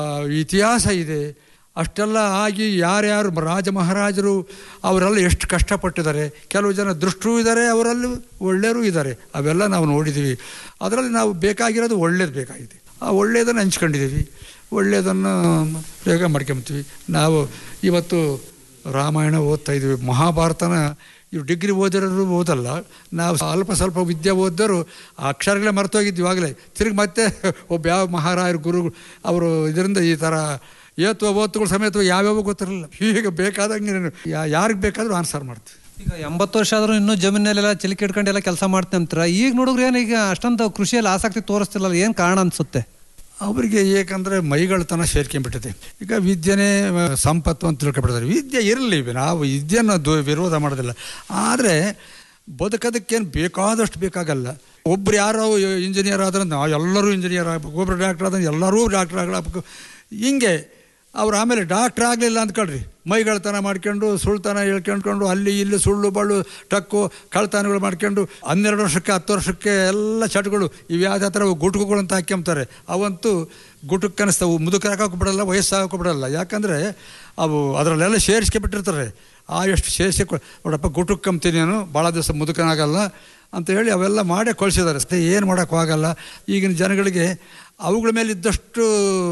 [SPEAKER 19] ಇತಿಹಾಸ ಇದೆ ಅಷ್ಟೆಲ್ಲ ಆಗಿ ಯಾರ್ಯಾರು ರಾಜ ಮಹಾರಾಜರು ಅವರೆಲ್ಲ ಎಷ್ಟು ಕಷ್ಟಪಟ್ಟಿದ್ದಾರೆ ಕೆಲವು ಜನ ದುಷ್ಟರೂ ಇದ್ದಾರೆ ಅವರಲ್ಲಿ ಒಳ್ಳೆಯರು ಇದ್ದಾರೆ ಅವೆಲ್ಲ ನಾವು ನೋಡಿದ್ದೀವಿ ಅದರಲ್ಲಿ ನಾವು ಬೇಕಾಗಿರೋದು ಒಳ್ಳೇದು ಬೇಕಾಗಿದೆ ಆ ಒಳ್ಳೆಯದನ್ನು ಹಂಚ್ಕೊಂಡಿದ್ದೀವಿ ಒಳ್ಳೆಯದನ್ನು ಬೇಗ ಮಾಡ್ಕೊಂಬತ್ತೀವಿ ನಾವು ಇವತ್ತು ರಾಮಾಯಣ ಓದ್ತಾ ಇದ್ದೀವಿ ಮಹಾಭಾರತನ ಇವು ಡಿಗ್ರಿ ಓದಿರೋರು ಓದಲ್ಲ ನಾವು ಅಲ್ಪ ಸ್ವಲ್ಪ ವಿದ್ಯೆ ಓದಿದ್ರು ಆ ಅಕ್ಷರಗಳೇ ಮರ್ತೋಗಿದ್ವಿ ಆಗಲೇ ತಿರುಗಿ ಮತ್ತೆ ಒಬ್ಬ ಯಾವ ಮಹಾರಾಯರು ಗುರು ಅವರು ಇದರಿಂದ ಈ ಥರ ಏತ್ವ ಓತ್ತುಗಳು ಸಮೇತ ಯಾವ್ಯಾವ ಗೊತ್ತಿರಲಿಲ್ಲ ಈಗ ಬೇಕಾದಂಗೆ ಯಾರಿಗೆ ಬೇಕಾದರೂ ಆನ್ಸರ್ ಮಾಡ್ತೀವಿ
[SPEAKER 18] ಈಗ ಎಂಬತ್ತು ವರ್ಷ ಆದ್ರೂ ಇನ್ನೂ ಜಮೀನಲ್ಲೆಲ್ಲ ಚಿಲಿಕೆ ಇಟ್ಕೊಂಡೆಲ್ಲ ಕೆಲಸ ಮಾಡ್ತೀನಿ ಅಂತೀರ ಈಗ ನೋಡಿದ್ರೆ ಏನು ಈಗ ಅಷ್ಟೊಂದು ಕೃಷಿಯಲ್ಲಿ ಆಸಕ್ತಿ ತೋರಿಸ್ತಿಲ್ಲ ಏನು ಕಾರಣ ಅನ್ಸುತ್ತೆ
[SPEAKER 19] ಅವರಿಗೆ ಏಕೆಂದರೆ ಮೈಗಳತನ ಸೇರ್ಕೊಂಡ್ಬಿಟ್ಟಿದೆ ಈಗ ವಿದ್ಯೆನೇ ಆ, ಸಂಪತ್ತು ಅಂತ ತಿಳ್ಕೊಬಿಡ್ತಾರೆ ವಿದ್ಯೆ ಇರಲಿ ನಾವು ವಿದ್ಯೆಯನ್ನು ದು ವಿರೋಧ ಮಾಡೋದಿಲ್ಲ ಆದರೆ ಬದುಕೋದಕ್ಕೇನು ಬೇಕಾದಷ್ಟು ಬೇಕಾಗಲ್ಲ ಒಬ್ರು ಯಾರೋ ಇಂಜಿನಿಯರ್ ಆದ್ರೆ ನಾವು ಎಲ್ಲರೂ ಇಂಜಿನಿಯರ್ ಆಗ್ಬೇಕು ಒಬ್ರು ಡಾಕ್ಟರ್ ಆದ್ರೆ ಎಲ್ಲರೂ ಡಾಕ್ಟರ್ ಆಗಬೇಕು ಹಿಂಗೆ ಅವ್ರು ಆಮೇಲೆ ಡಾಕ್ಟ್ರ್ ಆಗಲಿಲ್ಲ ಅಂದ್ಕೊಳ್ರಿ ಮೈಗಳತನ ಮಾಡ್ಕೊಂಡು ಸುಳ್ತನ ಹೇಳ್ಕೊಂಡ್ಕೊಂಡು ಅಲ್ಲಿ ಇಲ್ಲಿ ಸುಳ್ಳು ಬಳ್ಳು ಟಕ್ಕು ಕಳ್ತನಗಳು ಮಾಡ್ಕೊಂಡು ಹನ್ನೆರಡು ವರ್ಷಕ್ಕೆ ಹತ್ತು ವರ್ಷಕ್ಕೆ ಎಲ್ಲ ಚಟಗಳು ಇವು ಯಾವ್ದು ಥರ ಗುಟುಕುಗಳು ಅಂತ ಹಾಕ್ಕೊಂತಾರೆ ಅವಂತೂ ಗುಟುಕ್ ಅನಿಸ್ತವು ಮುದುಕರಾಕೋಕೆ ಬಿಡಲ್ಲ ವಯಸ್ಸಾಗೋಕೆ ಬಿಡಲ್ಲ ಯಾಕಂದರೆ ಅವು ಅದರಲ್ಲೆಲ್ಲ ಸೇರಿಸ್ಕೊಂಡ್ಬಿಟ್ಟಿರ್ತಾರೆ ಆ ಎಷ್ಟು ಸೇರಿಸಿ ನೋಡಪ್ಪ ಗುಟುಕ್ ಕಂಬ್ತೀನಿ ನಾನು ಭಾಳ ದಿವಸ ಮುದುಕನಾಗಲ್ಲ ಅಂತ ಹೇಳಿ ಅವೆಲ್ಲ ಮಾಡೇ ಕಳಿಸಿದ್ದಾರೆ ಅಷ್ಟೇ ಏನು ಮಾಡೋಕ್ಕಾಗಲ್ಲ ಈಗಿನ ಜನಗಳಿಗೆ ಅವುಗಳ ಮೇಲೆ ಇದ್ದಷ್ಟು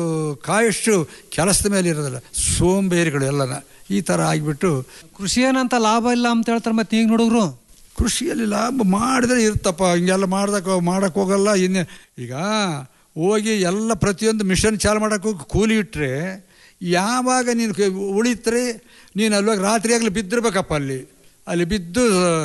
[SPEAKER 19] ಕಾಯಷ್ಟು ಕೆಲಸದ ಮೇಲೆ ಇರೋದಿಲ್ಲ ಸೋಂಬೇರಿಗಳು ಎಲ್ಲನ ಈ ಥರ ಆಗಿಬಿಟ್ಟು
[SPEAKER 18] ಕೃಷಿ ಏನಂತ ಲಾಭ ಇಲ್ಲ ಅಂತ ಹೇಳ್ತಾರೆ ಮತ್ತೆ ಈಗ ನೋಡಿದ್ರು
[SPEAKER 19] ಕೃಷಿಯಲ್ಲಿ ಲಾಭ ಮಾಡಿದ್ರೆ ಇರ್ತಪ್ಪ ಹಿಂಗೆಲ್ಲ ಮಾಡ್ದಕ್ಕೆ ಮಾಡಕ್ಕೆ ಹೋಗಲ್ಲ ಇನ್ನೇ ಈಗ ಹೋಗಿ ಎಲ್ಲ ಪ್ರತಿಯೊಂದು ಮಿಷನ್ ಚಾಲು ಮಾಡೋಕ್ಕೆ ಹೋಗಿ ಕೂಲಿ ಇಟ್ಟರೆ ಯಾವಾಗ ನೀನು ಕ- ಉಳಿತ್ರೆ ನೀನು ಅಲ್ಲಿ ಹೋಗಿ ರಾತ್ರಿ ಆಗಲಿ ಬಿದ್ದಿರ್ಬೇಕಪ್ಪ ಅಲ್ಲಿ ಅಲ್ಲಿ ಬಿದ್ದು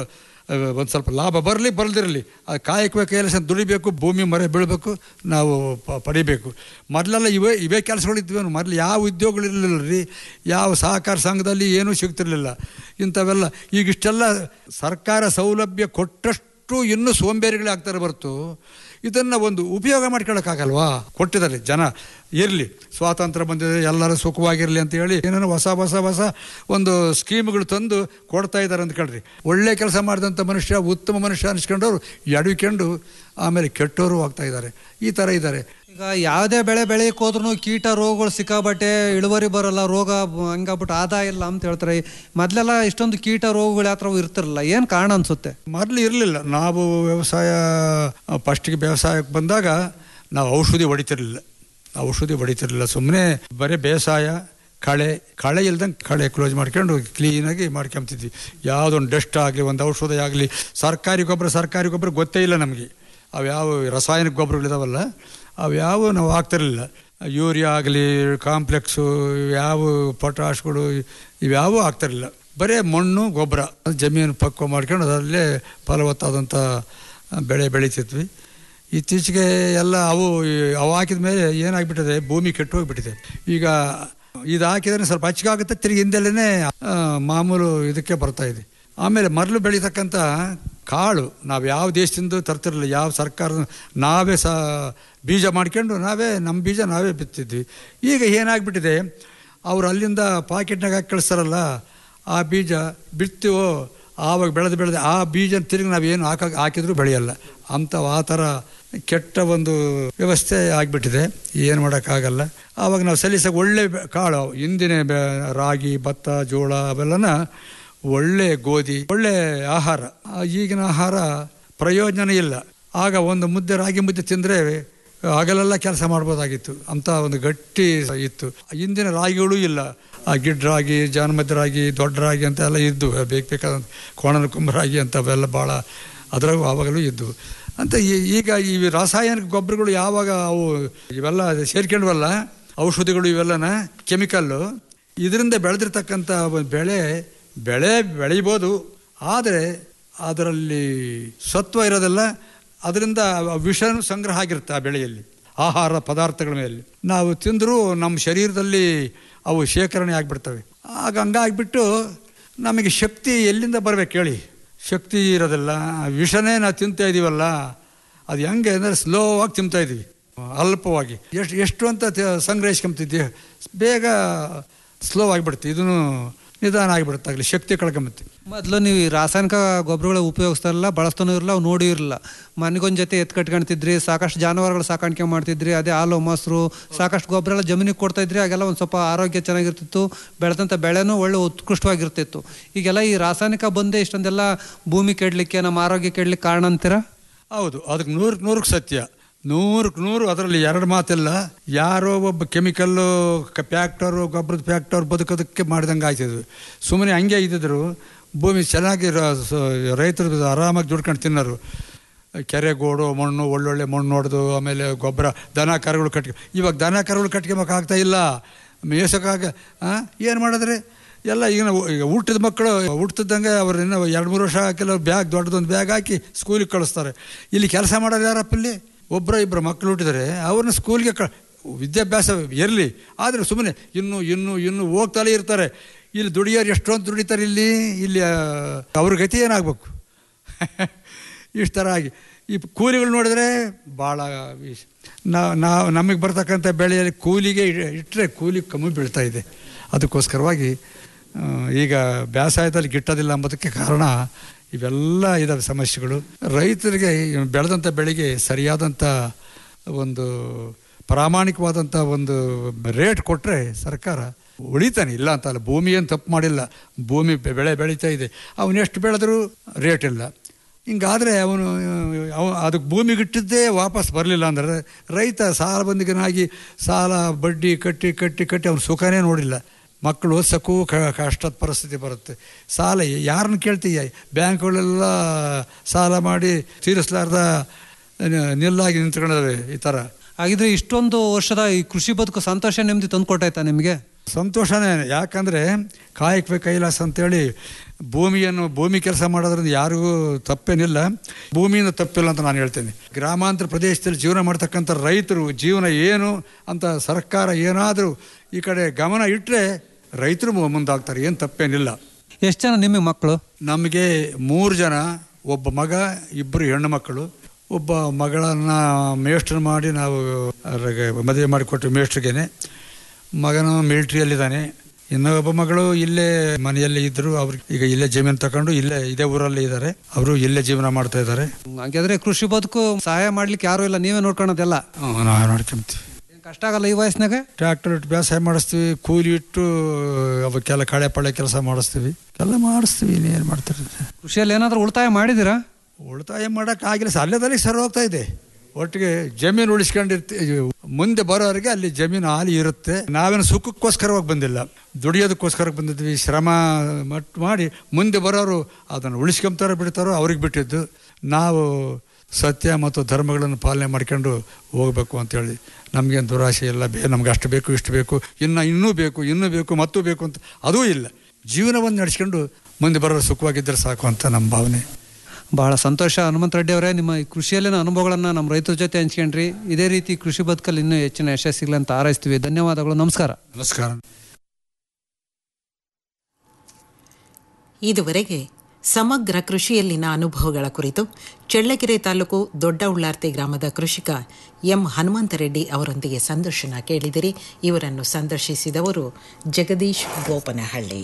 [SPEAKER 19] ಒಂದು ಸ್ವಲ್ಪ ಲಾಭ ಬರಲಿ ಬರದಿರಲಿ ಅದು ಕಾಯಕವೇ ಕೆಲಸ ದುಡಿಬೇಕು ಭೂಮಿ ಮರೆ ಬೀಳಬೇಕು ನಾವು ಪ- ಪಡಿಬೇಕು ಮೊದಲೆಲ್ಲ ಇವೇ ಇವೇ ಕೆಲಸಗಳಿದ್ವಿ ಮೊದಲು ಯಾವ ಉದ್ಯೋಗಗಳಿರಲಿಲ್ಲ ರೀ ಯಾವ ಸಹಕಾರ ಸಂಘದಲ್ಲಿ ಏನೂ ಸಿಗ್ತಿರ್ಲಿಲ್ಲ ಇಂಥವೆಲ್ಲ ಈಗ ಇಷ್ಟೆಲ್ಲ ಸರ್ಕಾರ ಸೌಲಭ್ಯ ಕೊಟ್ಟಷ್ಟು ಇನ್ನೂ ಸೋಂಬೇರಿಗಳೇ ಆಗ್ತಾರೆ ಹೊರತು ಇದನ್ನು ಒಂದು ಉಪಯೋಗ ಮಾಡ್ಕೊಳ್ಳೋಕ್ಕಾಗಲ್ವಾ ಕೊಟ್ಟಿದ್ದಾರೆ ಜನ ಇರಲಿ ಸ್ವಾತಂತ್ರ್ಯ ಬಂದಿದೆ ಎಲ್ಲರೂ ಸುಖವಾಗಿರಲಿ ಅಂತ ಹೇಳಿ ಏನೇನೋ ಹೊಸ ಹೊಸ ಹೊಸ ಒಂದು ಸ್ಕೀಮ್ಗಳು ತಂದು ಕೊಡ್ತಾ ಇದ್ದಾರೆ ಅಂದ್ಕೊಳ್ರಿ ಒಳ್ಳೆ ಕೆಲಸ ಮಾಡಿದಂಥ ಮನುಷ್ಯ ಉತ್ತಮ ಮನುಷ್ಯ ಅನಿಸ್ಕೊಂಡವ್ರು ಎಡವಿಕೊಂಡು ಆಮೇಲೆ ಕೆಟ್ಟವರು ಆಗ್ತಾ ಇದ್ದಾರೆ ಈ ಥರ ಇದ್ದಾರೆ
[SPEAKER 18] ಈಗ ಯಾವುದೇ ಬೆಳೆ ಬೆಳೆಯಕ್ಕೆ ಹೋದ್ರೂ ಕೀಟ ರೋಗಗಳು ಸಿಕ್ಕಾಬಟ್ಟೆ ಇಳುವರಿ ಬರಲ್ಲ ರೋಗ ಬ- ಹಂಗಾಗ್ಬಿಟ್ಟು ಆದಾಯ ಇಲ್ಲ ಅಂತ ಹೇಳ್ತಾರೆ ಮೊದಲೆಲ್ಲ ಇಷ್ಟೊಂದು ಕೀಟ ರೋಗಗಳು ಯಾವ ಥರ ಇರ್ತಿರಲ್ಲ ಏನು ಕಾರಣ ಅನ್ಸುತ್ತೆ
[SPEAKER 19] ಮೊದಲು ಇರಲಿಲ್ಲ ನಾವು ವ್ಯವಸಾಯ ಫಸ್ಟಿಗೆ ವ್ಯವಸಾಯಕ್ಕೆ ಬಂದಾಗ ನಾವು ಔಷಧಿ ಹೊಡಿತಿರ್ಲಿಲ್ಲ ಔಷಧಿ ಹೊಡಿತಿರ್ಲಿಲ್ಲ ಸುಮ್ಮನೆ ಬರೀ ಬೇಸಾಯ ಕಳೆ ಕಳೆ ಇಲ್ದಂಗೆ ಕಳೆ ಕ್ಲೋಸ್ ಮಾಡ್ಕೊಂಡು ಕ್ಲೀನಾಗಿ ಮಾಡ್ಕೊಂತಿದ್ವಿ ಯಾವುದೊಂದು ಡಸ್ಟ್ ಆಗಲಿ ಒಂದು ಔಷಧಿ ಆಗಲಿ ಸರ್ಕಾರಿ ಗೊಬ್ಬರ ಸರ್ಕಾರಿ ಗೊಬ್ಬರ ಗೊತ್ತೇ ಇಲ್ಲ ನಮಗೆ ಅವು ಯಾವ ರಾಸಾಯನಿಕ ಗೊಬ್ಬರಗಳಿದಾವಲ್ಲ ಅವು ಯಾವ ನಾವು ಹಾಕ್ತಿರ್ಲಿಲ್ಲ ಯೂರಿಯಾ ಆಗಲಿ ಕಾಂಪ್ಲೆಕ್ಸು ಯಾವ ಪೊಟಾಶ್ಗಳು ಇವ್ಯಾವೂ ಆಗ್ತಿರಲಿಲ್ಲ ಬರೀ ಮಣ್ಣು ಗೊಬ್ಬರ ಜಮೀನು ಪಕ್ವ ಮಾಡ್ಕೊಂಡು ಅದರಲ್ಲೇ ಫಲವತ್ತಾದಂಥ ಬೆಳೆ ಬೆಳೀತಿದ್ವಿ ಇತ್ತೀಚೆಗೆ ಎಲ್ಲ ಅವು ಅವು ಹಾಕಿದ ಮೇಲೆ ಏನಾಗ್ಬಿಟ್ಟಿದೆ ಭೂಮಿ ಕೆಟ್ಟು ಹೋಗ್ಬಿಟ್ಟಿದೆ ಈಗ ಇದು ಹಾಕಿದ್ರೆ ಸ್ವಲ್ಪ ಹಚ್ಕಾಗುತ್ತೆ ತಿರುಗಿ ಹಿಂದೆಲ್ಲೇ ಮಾಮೂಲು ಇದಕ್ಕೆ ಬರ್ತಾ ಇದೆ ಆಮೇಲೆ ಮರಳು ಬೆಳೀತಕ್ಕಂಥ ಕಾಳು ನಾವು ಯಾವ ದೇಶದಿಂದ ತರ್ತಿರಲಿಲ್ಲ ಯಾವ ಸರ್ಕಾರ ನಾವೇ ಸಹ ಬೀಜ ಮಾಡ್ಕೊಂಡು ನಾವೇ ನಮ್ಮ ಬೀಜ ನಾವೇ ಬಿತ್ತಿದ್ವಿ ಈಗ ಏನಾಗ್ಬಿಟ್ಟಿದೆ ಅವ್ರು ಅಲ್ಲಿಂದ ಪಾಕೆಟ್ನಾಗ ಹಾಕಿ ಕಳಿಸ್ತಾರಲ್ಲ ಆ ಬೀಜ ಬಿಡ್ತೀವೋ ಆವಾಗ ಬೆಳೆದು ಬೆಳೆದು ಆ ಬೀಜ ತಿರುಗಿ ನಾವೇನು ಹಾಕ ಹಾಕಿದ್ರೂ ಬೆಳೆಯಲ್ಲ ಅಂಥ ಆ ಥರ ಕೆಟ್ಟ ಒಂದು ವ್ಯವಸ್ಥೆ ಆಗಿಬಿಟ್ಟಿದೆ ಏನು ಮಾಡೋಕ್ಕಾಗಲ್ಲ ಆವಾಗ ನಾವು ಸಲೀಸಾಗಿ ಒಳ್ಳೆ ಬೆ- ಕಾಳು ಹಿಂದಿನ ಬೆ- ರಾಗಿ ಭತ್ತ ಜೋಳ ಅವೆಲ್ಲನ ಒಳ್ಳೆ ಗೋಧಿ ಒಳ್ಳೆ ಆಹಾರ ಆ ಈಗಿನ ಆಹಾರ ಪ್ರಯೋಜನ ಇಲ್ಲ ಆಗ ಒಂದು ಮುದ್ದೆ ರಾಗಿ ಮುದ್ದೆ ತಿಂದರೆ ಹಗಲೆಲ್ಲ ಕೆಲಸ ಮಾಡ್ಬೋದಾಗಿತ್ತು ಅಂತ ಒಂದು ಗಟ್ಟಿ ಇತ್ತು ಹಿಂದಿನ ರಾಗಿಗಳೂ ಇಲ್ಲ ಆ ಗಿಡ್ ರಾಗಿ ಜಾನಮದ್ದ ರಾಗಿ ದೊಡ್ಡ ರಾಗಿ ಅಂತ ಎಲ್ಲ ಇದ್ದು ಬೇಕು ಬೇಕಾದಂಥ ಕೋಣನ ಕುಂಬ ರಾಗಿ ಅಂತವೆಲ್ಲ ಭಾಳ ಅದರಾಗೂ ಆವಾಗಲೂ ಇದ್ದು ಅಂತ ಈ- ಈಗ ಈ ರಾಸಾಯನಿಕ ಗೊಬ್ಬರಗಳು ಯಾವಾಗ ಅವು ಇವೆಲ್ಲ ಸೇರ್ಕೊಂಡ್ವಲ್ಲ ಔಷಧಿಗಳು ಇವೆಲ್ಲನ ಕೆಮಿಕಲ್ಲು ಇದರಿಂದ ಬೆಳೆದಿರ್ತಕ್ಕಂಥ ಒಂದು ಬೆಳೆ ಬೆಳೆ ಬೆಳೀಬೋದು ಆದರೆ ಅದರಲ್ಲಿ ಸತ್ವ ಇರೋದಲ್ಲ ಅದರಿಂದ ವಿಷನೂ ಸಂಗ್ರಹ ಆಗಿರುತ್ತೆ ಆ ಬೆಳೆಯಲ್ಲಿ ಆಹಾರ ಪದಾರ್ಥಗಳ ಮೇಲೆ ನಾವು ತಿಂದರೂ ನಮ್ಮ ಶರೀರದಲ್ಲಿ ಅವು ಶೇಖರಣೆ ಆಗಿಬಿಡ್ತವೆ ಆಗ ಹಂಗಾಗ್ಬಿಟ್ಟು ನಮಗೆ ಶಕ್ತಿ ಎಲ್ಲಿಂದ ಬರ್ಬೇಕು ಹೇಳಿ ಶಕ್ತಿ ಇರೋದಿಲ್ಲ ವಿಷನೇ ನಾವು ತಿಂತಾ ಇದೀವಲ್ಲ ಅದು ಹೆಂಗೆ ಅಂದರೆ ಸ್ಲೋ ಆಗಿ ತಿಂತಾ ಇದೀವಿ ಅಲ್ಪವಾಗಿ ಎಷ್ಟು ಎಷ್ಟು ಅಂತ ತ- ಸಂಗ್ರಹಿಸ್ಕೊಂತಿದ್ದೆ ಬೇಗ ಸ್ಲೋ ಆಗಿಬಿಡುತ್ತೆ ಇದನ್ನು ನಿಧಾನ ಆಗಿಬಿಡುತ್ತೆ ಆಗಲಿ ಶಕ್ತಿ ಕಳ್ಕೊಂಬತ್ತೆ
[SPEAKER 18] ಮೊದಲು ನೀವು ಈ ರಾಸಾಯನಿಕ ಗೊಬ್ಬರಗಳ ಉಪಯೋಗಿಸ್ತಾರಲ್ಲ ಬಳಸ್ತಾನೂ ಇರಲ್ಲ ಅವು ನೋಡಿ ಇರಲ್ಲ ಮನೆಗೊಂದು ಜೊತೆ ಎತ್ತು ಕಟ್ಕೊಂತಿದ್ರಿ ಸಾಕಷ್ಟು ಜಾನುವಾರುಗಳು ಸಾಕಾಣಿಕೆ ಮಾಡ್ತಿದ್ರಿ ಅದೇ ಹಾಲು ಮೊಸರು ಸಾಕಷ್ಟು ಗೊಬ್ಬರ ಎಲ್ಲ ಜಮೀನಿಗೆ ಕೊಡ್ತಾ ಇದ್ರಿ ಆಗೆಲ್ಲ ಒಂದು ಸ್ವಲ್ಪ ಆರೋಗ್ಯ ಚೆನ್ನಾಗಿರ್ತಿತ್ತು ಬೆಳೆದಂಥ ಬೆಳೆನೂ ಒಳ್ಳೆ ಉತ್ಕೃಷ್ಟವಾಗಿರ್ತಿತ್ತು ಈಗೆಲ್ಲ ಈ ರಾಸಾಯನಿಕ ಬಂದೇ ಇಷ್ಟೊಂದೆಲ್ಲ ಭೂಮಿ ಕೆಡಲಿಕ್ಕೆ ನಮ್ಮ ಆರೋಗ್ಯ ಕೆಡಲಿಕ್ಕೆ ಕಾರಣ ಅಂತೀರಾ
[SPEAKER 19] ಹೌದು ಅದಕ್ಕೆ ನೂರಕ್ಕೆ ನೂರಕ್ಕೆ ಸತ್ಯ ನೂರಕ್ಕೆ ನೂರು ಅದರಲ್ಲಿ ಎರಡು ಮಾತಿಲ್ಲ ಯಾರೋ ಒಬ್ಬ ಕೆಮಿಕಲ್ಲು ಫ್ಯಾಕ್ಟರು ಗೊಬ್ಬರದ ಫ್ಯಾಕ್ಟರ್ ಬದುಕೋದಕ್ಕೆ ಮಾಡಿದಂಗೆ ಆಯ್ತಿದ್ರು ಸುಮ್ಮನೆ ಹಂಗೆ ಇದ್ದಿದ್ರು ಭೂಮಿ ಚೆನ್ನಾಗಿ ರ- ಸ- ರೈತರು ಆರಾಮಾಗಿ ದುಡ್ಕೊಂಡು ತಿನ್ನೋರು ಕೆರೆ ಗೋಡು ಮಣ್ಣು ಒಳ್ಳೊಳ್ಳೆ ಮಣ್ಣು ಹೊಡೆದು ಆಮೇಲೆ ಗೊಬ್ಬರ ದನ ಕರುಗಳು ಕಟ್ಕೆ ಇವಾಗ ದನ ಕರುಗಳು ಕಟ್ಕೊಬೇಕಾಗ್ತಾ ಇಲ್ಲ ಮೇಸಕ್ಕಾಗ ಏನು ಮಾಡಿದ್ರೆ ಎಲ್ಲ ಈಗ ನಾವು ಈಗ ಹುಟ್ಟಿದ ಮಕ್ಕಳು ಹುಟ್ಟಿದಂಗೆ ಅವ್ರು ಇನ್ನೂ ಎರಡು ಮೂರು ವರ್ಷ ಕೆಲವು ಬ್ಯಾಗ್ ದೊಡ್ಡದೊಂದು ಬ್ಯಾಗ್ ಹಾಕಿ ಸ್ಕೂಲಿಗೆ ಕಳಿಸ್ತಾರೆ ಇಲ್ಲಿ ಕೆಲಸ ಮಾಡೋರು ಯಾರಪ್ಪ ಇಲ್ಲಿ ಒಬ್ಬರ ಇಬ್ಬರು ಮಕ್ಕಳು ಹುಟ್ಟಿದರೆ ಅವ್ರನ್ನ ಸ್ಕೂಲ್ಗೆ ಕ ವಿದ್ಯಾಭ್ಯಾಸ ಇರಲಿ ಆದರೆ ಸುಮ್ಮನೆ ಇನ್ನೂ ಇನ್ನೂ ಇನ್ನೂ ಹೋಗ್ತಲೇ ಇರ್ತಾರೆ ಇಲ್ಲಿ ದುಡಿಯೋರು ಎಷ್ಟೊಂದು ದುಡಿತಾರೆ ಇಲ್ಲಿ ಇಲ್ಲಿ ಆ, ಅವ್ರ ಗತಿ ಏನಾಗಬೇಕು ಇಷ್ಟು ಥರ ಆಗಿ ಈ ಕೂಲಿಗಳು ನೋಡಿದ್ರೆ ಭಾಳ ವಿಷ ನಾವು ನಾವು ನಮಗೆ ಬರ್ತಕ್ಕಂಥ ಬೆಳೆಯಲ್ಲಿ ಕೂಲಿಗೆ ಇಟ್ಟರೆ ಕೂಲಿ ಕಮ್ಮಿ ಬೀಳ್ತಾ ಇದೆ ಅದಕ್ಕೋಸ್ಕರವಾಗಿ ಆ, ಈಗ ಬೇಸಾಯದಲ್ಲಿ ಗಿಟ್ಟೋದಿಲ್ಲ ಅಂಬೋದಕ್ಕೆ ಕಾರಣ ಇವೆಲ್ಲ ಇದಾವೆ ಸಮಸ್ಯೆಗಳು ರೈತರಿಗೆ ಬೆಳೆದಂಥ ಬೆಳೆಗೆ ಸರಿಯಾದಂಥ ಒಂದು ಪ್ರಾಮಾಣಿಕವಾದಂಥ ಒಂದು ರೇಟ್ ಕೊಟ್ಟರೆ ಸರ್ಕಾರ ಉಳಿತಾನೆ ಇಲ್ಲ ಅಂತ ಅಲ್ಲ ಭೂಮಿ ಏನು ತಪ್ಪು ಮಾಡಿಲ್ಲ ಭೂಮಿ ಬೆ- ಬೆಳೆ ಬೆಳೀತಾ ಇದೆ ಅವನು ಎಷ್ಟು ಬೆಳೆದರೂ ರೇಟ್ ಇಲ್ಲ ಹಿಂಗಾದರೆ ಅವನು ಅವ ಅದಕ್ಕೆ ಭೂಮಿಗಿಟ್ಟಿದ್ದೇ ವಾಪಸ್ ಬರಲಿಲ್ಲ ಅಂದರೆ ರೈತ ಸಾಲ ಬಂದಿಗನಾಗಿ ಸಾಲ ಬಡ್ಡಿ ಕಟ್ಟಿ ಕಟ್ಟಿ ಕಟ್ಟಿ ಅವನು ಸುಖನೇ ನೋಡಿಲ್ಲ ಮಕ್ಕಳು ಓದ್ಸೋಕ್ಕೂ ಕ ಕಷ್ಟದ ಪರಿಸ್ಥಿತಿ ಬರುತ್ತೆ ಸಾಲ ಯಾರನ್ನ ಕೇಳ್ತೀಯ ಬ್ಯಾಂಕ್ಗಳೆಲ್ಲ ಸಾಲ ಮಾಡಿ ತೀರಿಸ್ಲಾರ್ದ ನ- ನಿಲ್ಲಾಗಿ ನಿಂತ್ಕೊಂಡಿದ್ದಾವೆ ಈ ಥರ
[SPEAKER 18] ಹಾಗಿದ್ರೆ ಇಷ್ಟೊಂದು ವರ್ಷದ ಈ ಕೃಷಿ ಬದುಕು ಸಂತೋಷ ನೆಮ್ಮದಿ ತಂದು ಕೊಟ್ಟಾಯ್ತಾ ನಿಮಗೆ
[SPEAKER 19] ಸಂತೋಷನೇ ಯಾಕಂದರೆ ಕಾಯಕವೇ ಕೈಲಾಸ ಅಂತೇಳಿ ಭೂಮಿಯನ್ನು ಭೂಮಿ ಕೆಲಸ ಮಾಡೋದ್ರಿಂದ ಯಾರಿಗೂ ತಪ್ಪೇನಿಲ್ಲ ಭೂಮಿಯಿಂದ ತಪ್ಪಿಲ್ಲ ಅಂತ ನಾನು ಹೇಳ್ತೇನೆ ಗ್ರಾಮಾಂತರ ಪ್ರದೇಶದಲ್ಲಿ ಜೀವನ ಮಾಡ್ತಕ್ಕಂಥ ರೈತರು ಜೀವನ ಏನು ಅಂತ ಸರ್ಕಾರ ಏನಾದರೂ ಈ ಕಡೆ ಗಮನ ಇಟ್ಟರೆ ರೈತರು ಮು- ಮುಂದಾಗ್ತಾರೆ ಏನು ತಪ್ಪೇನಿಲ್ಲ
[SPEAKER 18] ಎಷ್ಟು ಜನ ನಿಮಗೆ ಮಕ್ಕಳು
[SPEAKER 19] ನಮಗೆ ಮೂರು ಜನ ಒಬ್ಬ ಮಗ ಇಬ್ಬರು ಹೆಣ್ಣು ಮಕ್ಕಳು ಒಬ್ಬ ಮಗಳನ್ನ ಮೇಷ್ಟ್ರು ಮಾಡಿ ನಾವು ಅವ್ರಿಗೆ ಮದುವೆ ಮಾಡಿಕೊಟ್ಟು ಮೇಷ್ಟ್ರಿಗೇನೆ ಮಗನು ಮಿಲಿಟ್ರಿಯಲ್ಲಿದ್ದಾನೆ ಇನ್ನೊಬ್ಬ ಮಗಳು ಇಲ್ಲೇ ಮನೆಯಲ್ಲಿ ಇದ್ರು ಅವ್ರಿಗೆ ಈಗ ಇಲ್ಲೇ ಜಮೀನು ತಗೊಂಡು ಇಲ್ಲೇ ಇದೇ ಊರಲ್ಲಿ ಇದ್ದಾರೆ ಅವರು ಇಲ್ಲೇ ಜೀವನ ಮಾಡ್ತಾ ಇದ್ದಾರೆ
[SPEAKER 18] ಹಾಗಾದ್ರೆ ಕೃಷಿ ಬದುಕು ಸಹಾಯ ಮಾಡ್ಲಿಕ್ಕೆ ಯಾರು ಇಲ್ಲ ನೀವೇ ನೋಡ್ಕೊಳೋದೆಲ್ಲ
[SPEAKER 19] ನಾವು ನೋಡ್ಕೊಂತೀವಿ
[SPEAKER 18] ಏನ್ ಕಷ್ಟ ಆಗಲ್ಲ ಈ ವಯಸ್ಸಿನಾಗ
[SPEAKER 19] ಟ್ರ್ಯಾಕ್ಟರ್ ಇಟ್ಟು ಬೇಸಾಯ ಮಾಡಿಸ್ತೀವಿ ಕೂಲಿ ಇಟ್ಟು ಅವಕ್ಕೆಲ್ಲ ಕಳೆ ಪಳೆ ಕೆಲಸ ಮಾಡಿಸ್ತೀವಿ ಎಲ್ಲ ಮಾಡಿಸ್ತೀವಿ ಇನ್ನೇನು ಮಾಡ್ತಾರೆ
[SPEAKER 18] ಕೃಷಿಯಲ್ಲಿ ಏನಾದರೂ ಉಳಿತಾಯ ಮಾಡಿದ್ದೀರಾ
[SPEAKER 19] ಉಳಿತಾಯ ಮಾಡೋಕ್ಕಾಗಿಲ್ಲ ಅಲ್ಲದಲ್ಲಿ ಸರಿ ಹೋಗ್ತಾ ಇದೆ ಒಟ್ಟಿಗೆ ಜಮೀನು ಉಳಿಸ್ಕೊಂಡಿರ್ತೀವಿ ಮುಂದೆ ಬರೋರಿಗೆ ಅಲ್ಲಿ ಜಮೀನು ಹಾಲಿ ಇರುತ್ತೆ ನಾವೇನು ಸುಖಕ್ಕೋಸ್ಕರವಾಗಿ ಬಂದಿಲ್ಲ ದುಡಿಯೋದಕ್ಕೋಸ್ಕರ ಬಂದಿದ್ವಿ ಶ್ರಮ ಮಟ್ ಮಾಡಿ ಮುಂದೆ ಬರೋರು ಅದನ್ನು ಉಳಿಸ್ಕೊಂತಾರೋ ಬಿಡ್ತಾರೋ ಅವ್ರಿಗೆ ಬಿಟ್ಟಿದ್ದು ನಾವು ಸತ್ಯ ಮತ್ತು ಧರ್ಮಗಳನ್ನು ಪಾಲನೆ ಮಾಡ್ಕೊಂಡು ಹೋಗ್ಬೇಕು ಅಂತೇಳಿ ನಮಗೇನು ದುರಾಸೆ ಇಲ್ಲ ಬೇ ನಮ್ಗೆ ಅಷ್ಟು ಬೇಕು ಇಷ್ಟು ಬೇಕು ಇನ್ನು ಇನ್ನೂ ಬೇಕು ಇನ್ನೂ ಬೇಕು ಮತ್ತೂ ಬೇಕು ಅಂತ ಅದೂ ಇಲ್ಲ ಜೀವನವನ್ನು ನಡೆಸ್ಕೊಂಡು ಮುಂದೆ ಬರೋ ಸುಖವಾಗಿದ್ದರೆ ಸಾಕು ಅಂತ ನಮ್ಮ ಭಾವನೆ
[SPEAKER 18] ಬಹಳ ಸಂತೋಷ ಹನುಮಂತ ರೆಡ್ಡಿ ಅವರೇ ನಿಮ್ಮ ಈ ಕೃಷಿಯಲ್ಲಿನ ಅನುಭವಗಳನ್ನು ನಮ್ಮ ರೈತರ ಜೊತೆ ಹಂಚ್ಕೊಂಡ್ರಿ ಇದೇ ರೀತಿ ಕೃಷಿ ಬದುಕಲ್ಲಿ ಇನ್ನೂ ಹೆಚ್ಚಿನ ಯಶಸ್ಸಿಗ್ಲಿ ಅಂತ ಹಾರೈಸ್ತೀವಿ ಧನ್ಯವಾದಗಳು ನಮಸ್ಕಾರ
[SPEAKER 19] ನಮಸ್ಕಾರ
[SPEAKER 11] ಇದುವರೆಗೆ ಸಮಗ್ರ ಕೃಷಿಯಲ್ಲಿನ ಅನುಭವಗಳ ಕುರಿತು ಚಳ್ಳಕೆರೆ ತಾಲೂಕು ದೊಡ್ಡ ಉಳ್ಳಾರ್ತಿ ಗ್ರಾಮದ ಕೃಷಿಕ ಎಂ ಹನುಮಂತರೆಡ್ಡಿ ಅವರೊಂದಿಗೆ ಸಂದರ್ಶನ ಕೇಳಿದಿರಿ ಇವರನ್ನು ಸಂದರ್ಶಿಸಿದವರು ಜಗದೀಶ್ ಗೋಪನಹಳ್ಳಿ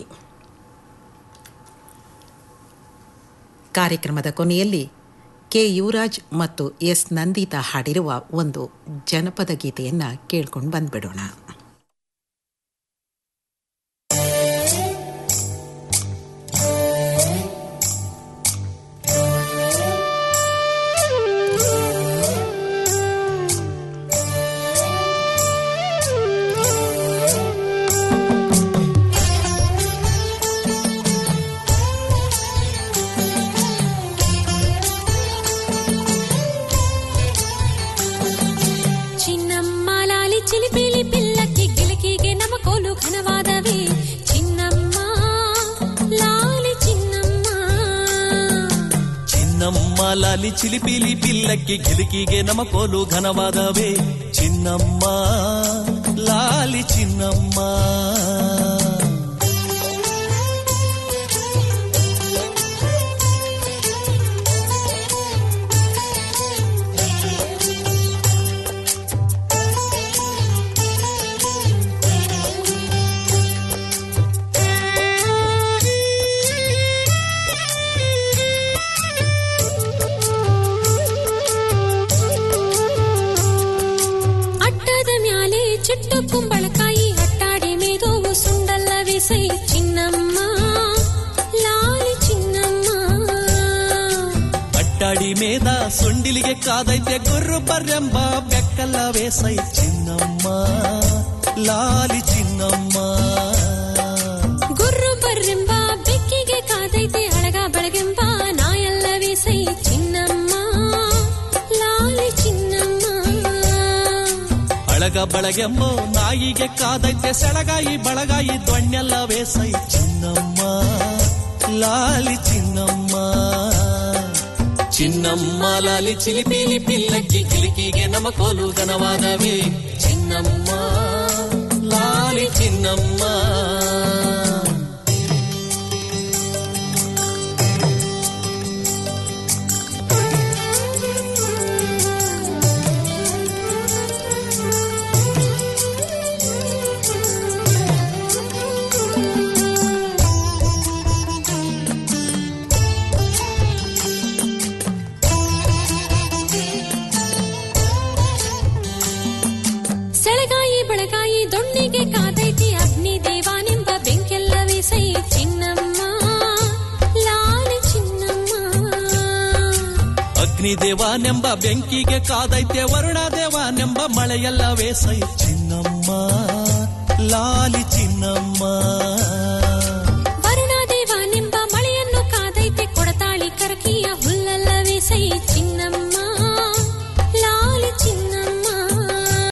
[SPEAKER 11] ಕಾರ್ಯಕ್ರಮದ ಕೊನೆಯಲ್ಲಿ ಕೆ ಯುವರಾಜ್ ಮತ್ತು ಎಸ್ ನಂದಿತಾ ಹಾಡಿರುವ ಒಂದು ಜನಪದ ಗೀತೆಯನ್ನು ಕೇಳ್ಕೊಂಡು ಬಂದ್ಬಿಡೋಣ
[SPEAKER 20] ಚಿನ್ನಮ್ಮ ಲಾಲಿ ಚಿಲಿಪಿಲಿ ಪಿಲ್ಲಕ್ಕಿ ಗಿಲಕಿಗೆ ನಮ ಕೋಲು ಘನವಾದವೇ ಚಿನ್ನಮ್ಮ ಲಾಲಿ ಚಿನ್ನಮ್ಮ
[SPEAKER 21] ಚಿನ್ನಮ್ಮ ಲಾಲಿ ಚಿಲಿಪಿಲಿ ಪಿಲ್ಲಕ್ಕೆ ಗಿಲಿಕಿಗೆ ನಮ ಕೋಲು ಘನವಾದವೇ ಚಿನ್ನಮ್ಮ ಲಾಲಿ ಚಿನ್ನಮ್ಮ
[SPEAKER 20] ಅಟ್ಟದ ಮ್ಯಾಲೆ ಚಿಟ್ಟು ಕುಂಬಳಕಾಯಿ ಅಟ್ಟಾಡಿ ಮೇದೋವು ಸುಂಡಲ್ಲವೇ ಸೈ ಚಿನ್ನಮ್ಮ ಲಾಲಿ ಚಿನ್ನಮ್ಮ
[SPEAKER 21] ಅಟ್ಟಾಡಿ ಮೇದ ಸೊಂಡಿಲಿಗೆ ಕಾದೈತೆ ಗುರ್ರು ಬರ್ರೆಂಬ ಬೆಕ್ಕಲ್ಲವೇ ಸೈ ಚಿನ್ನಮ್ಮ ಲಾಲಿ ಚಿನ್ನಮ್ಮ
[SPEAKER 20] ಗುರ್ರು ಬರ್ರೆಂಬ ಬೆಕ್ಕಿಗೆ ಕಾದೈತೆ ಅಳಗ ಬೆಳಗೆಂಬ ನಾಯಲ್ಲವೇ ಸೈ ಚಿನ್ನಮ್ಮ ಲಾಲಿ ಚಿನ್ನಮ್ಮ
[SPEAKER 21] ಅಳಗ ಬಳಗೆಂಬೋ ನಾಯಿಗೆ ಕಾದೈತೆ ಸೆಳಗಾಯಿ ಬಳಗಾಯಿ ದೊಣ್ಣೆಲ್ಲವೇ ಸೈ ಚಿನ್ನಮ್ಮ ಲಾಲಿ ಚಿನ್ನಮ್ಮ ಚಿನ್ನಮ್ಮ ಲಾಲಿ ಚಿಲಿಪಿಲಿ ಪಿಲ್ಲಕ್ಕಿ ಕಿಲಿಕಿಗೆ ನಮ ಕೋಲು ಘನವಾದವೇ ಚಿನ್ನಮ್ಮ ಲಾಲಿ ಚಿನ್ನಮ್ಮ
[SPEAKER 20] ಸೆಳಗಾಯಿ ಬೆಳಗಾಯಿ ದೊಣ್ಣಿಗೆ ಕಾದೈತಿ ಅಗ್ನಿ ದೇವಾನೆಂಬ ಬೆಂಕೆಲ್ಲವೇ ಸೈ ಚಿನ್ನಮ್ಮ ಲಾಲಿ ಚಿನ್ನಮ್ಮ
[SPEAKER 21] ಅಗ್ನಿದೇವನೆಂಬ ಬೆಂಕಿಗೆ ಕಾದೈತೆ ವರುಣದೇವನೆಂಬ ಮಳೆಯಲ್ಲವೇ ಸೈ ಚಿನ್ನಮ್ಮ ಲಾಲಿ ಚಿನ್ನಮ್ಮ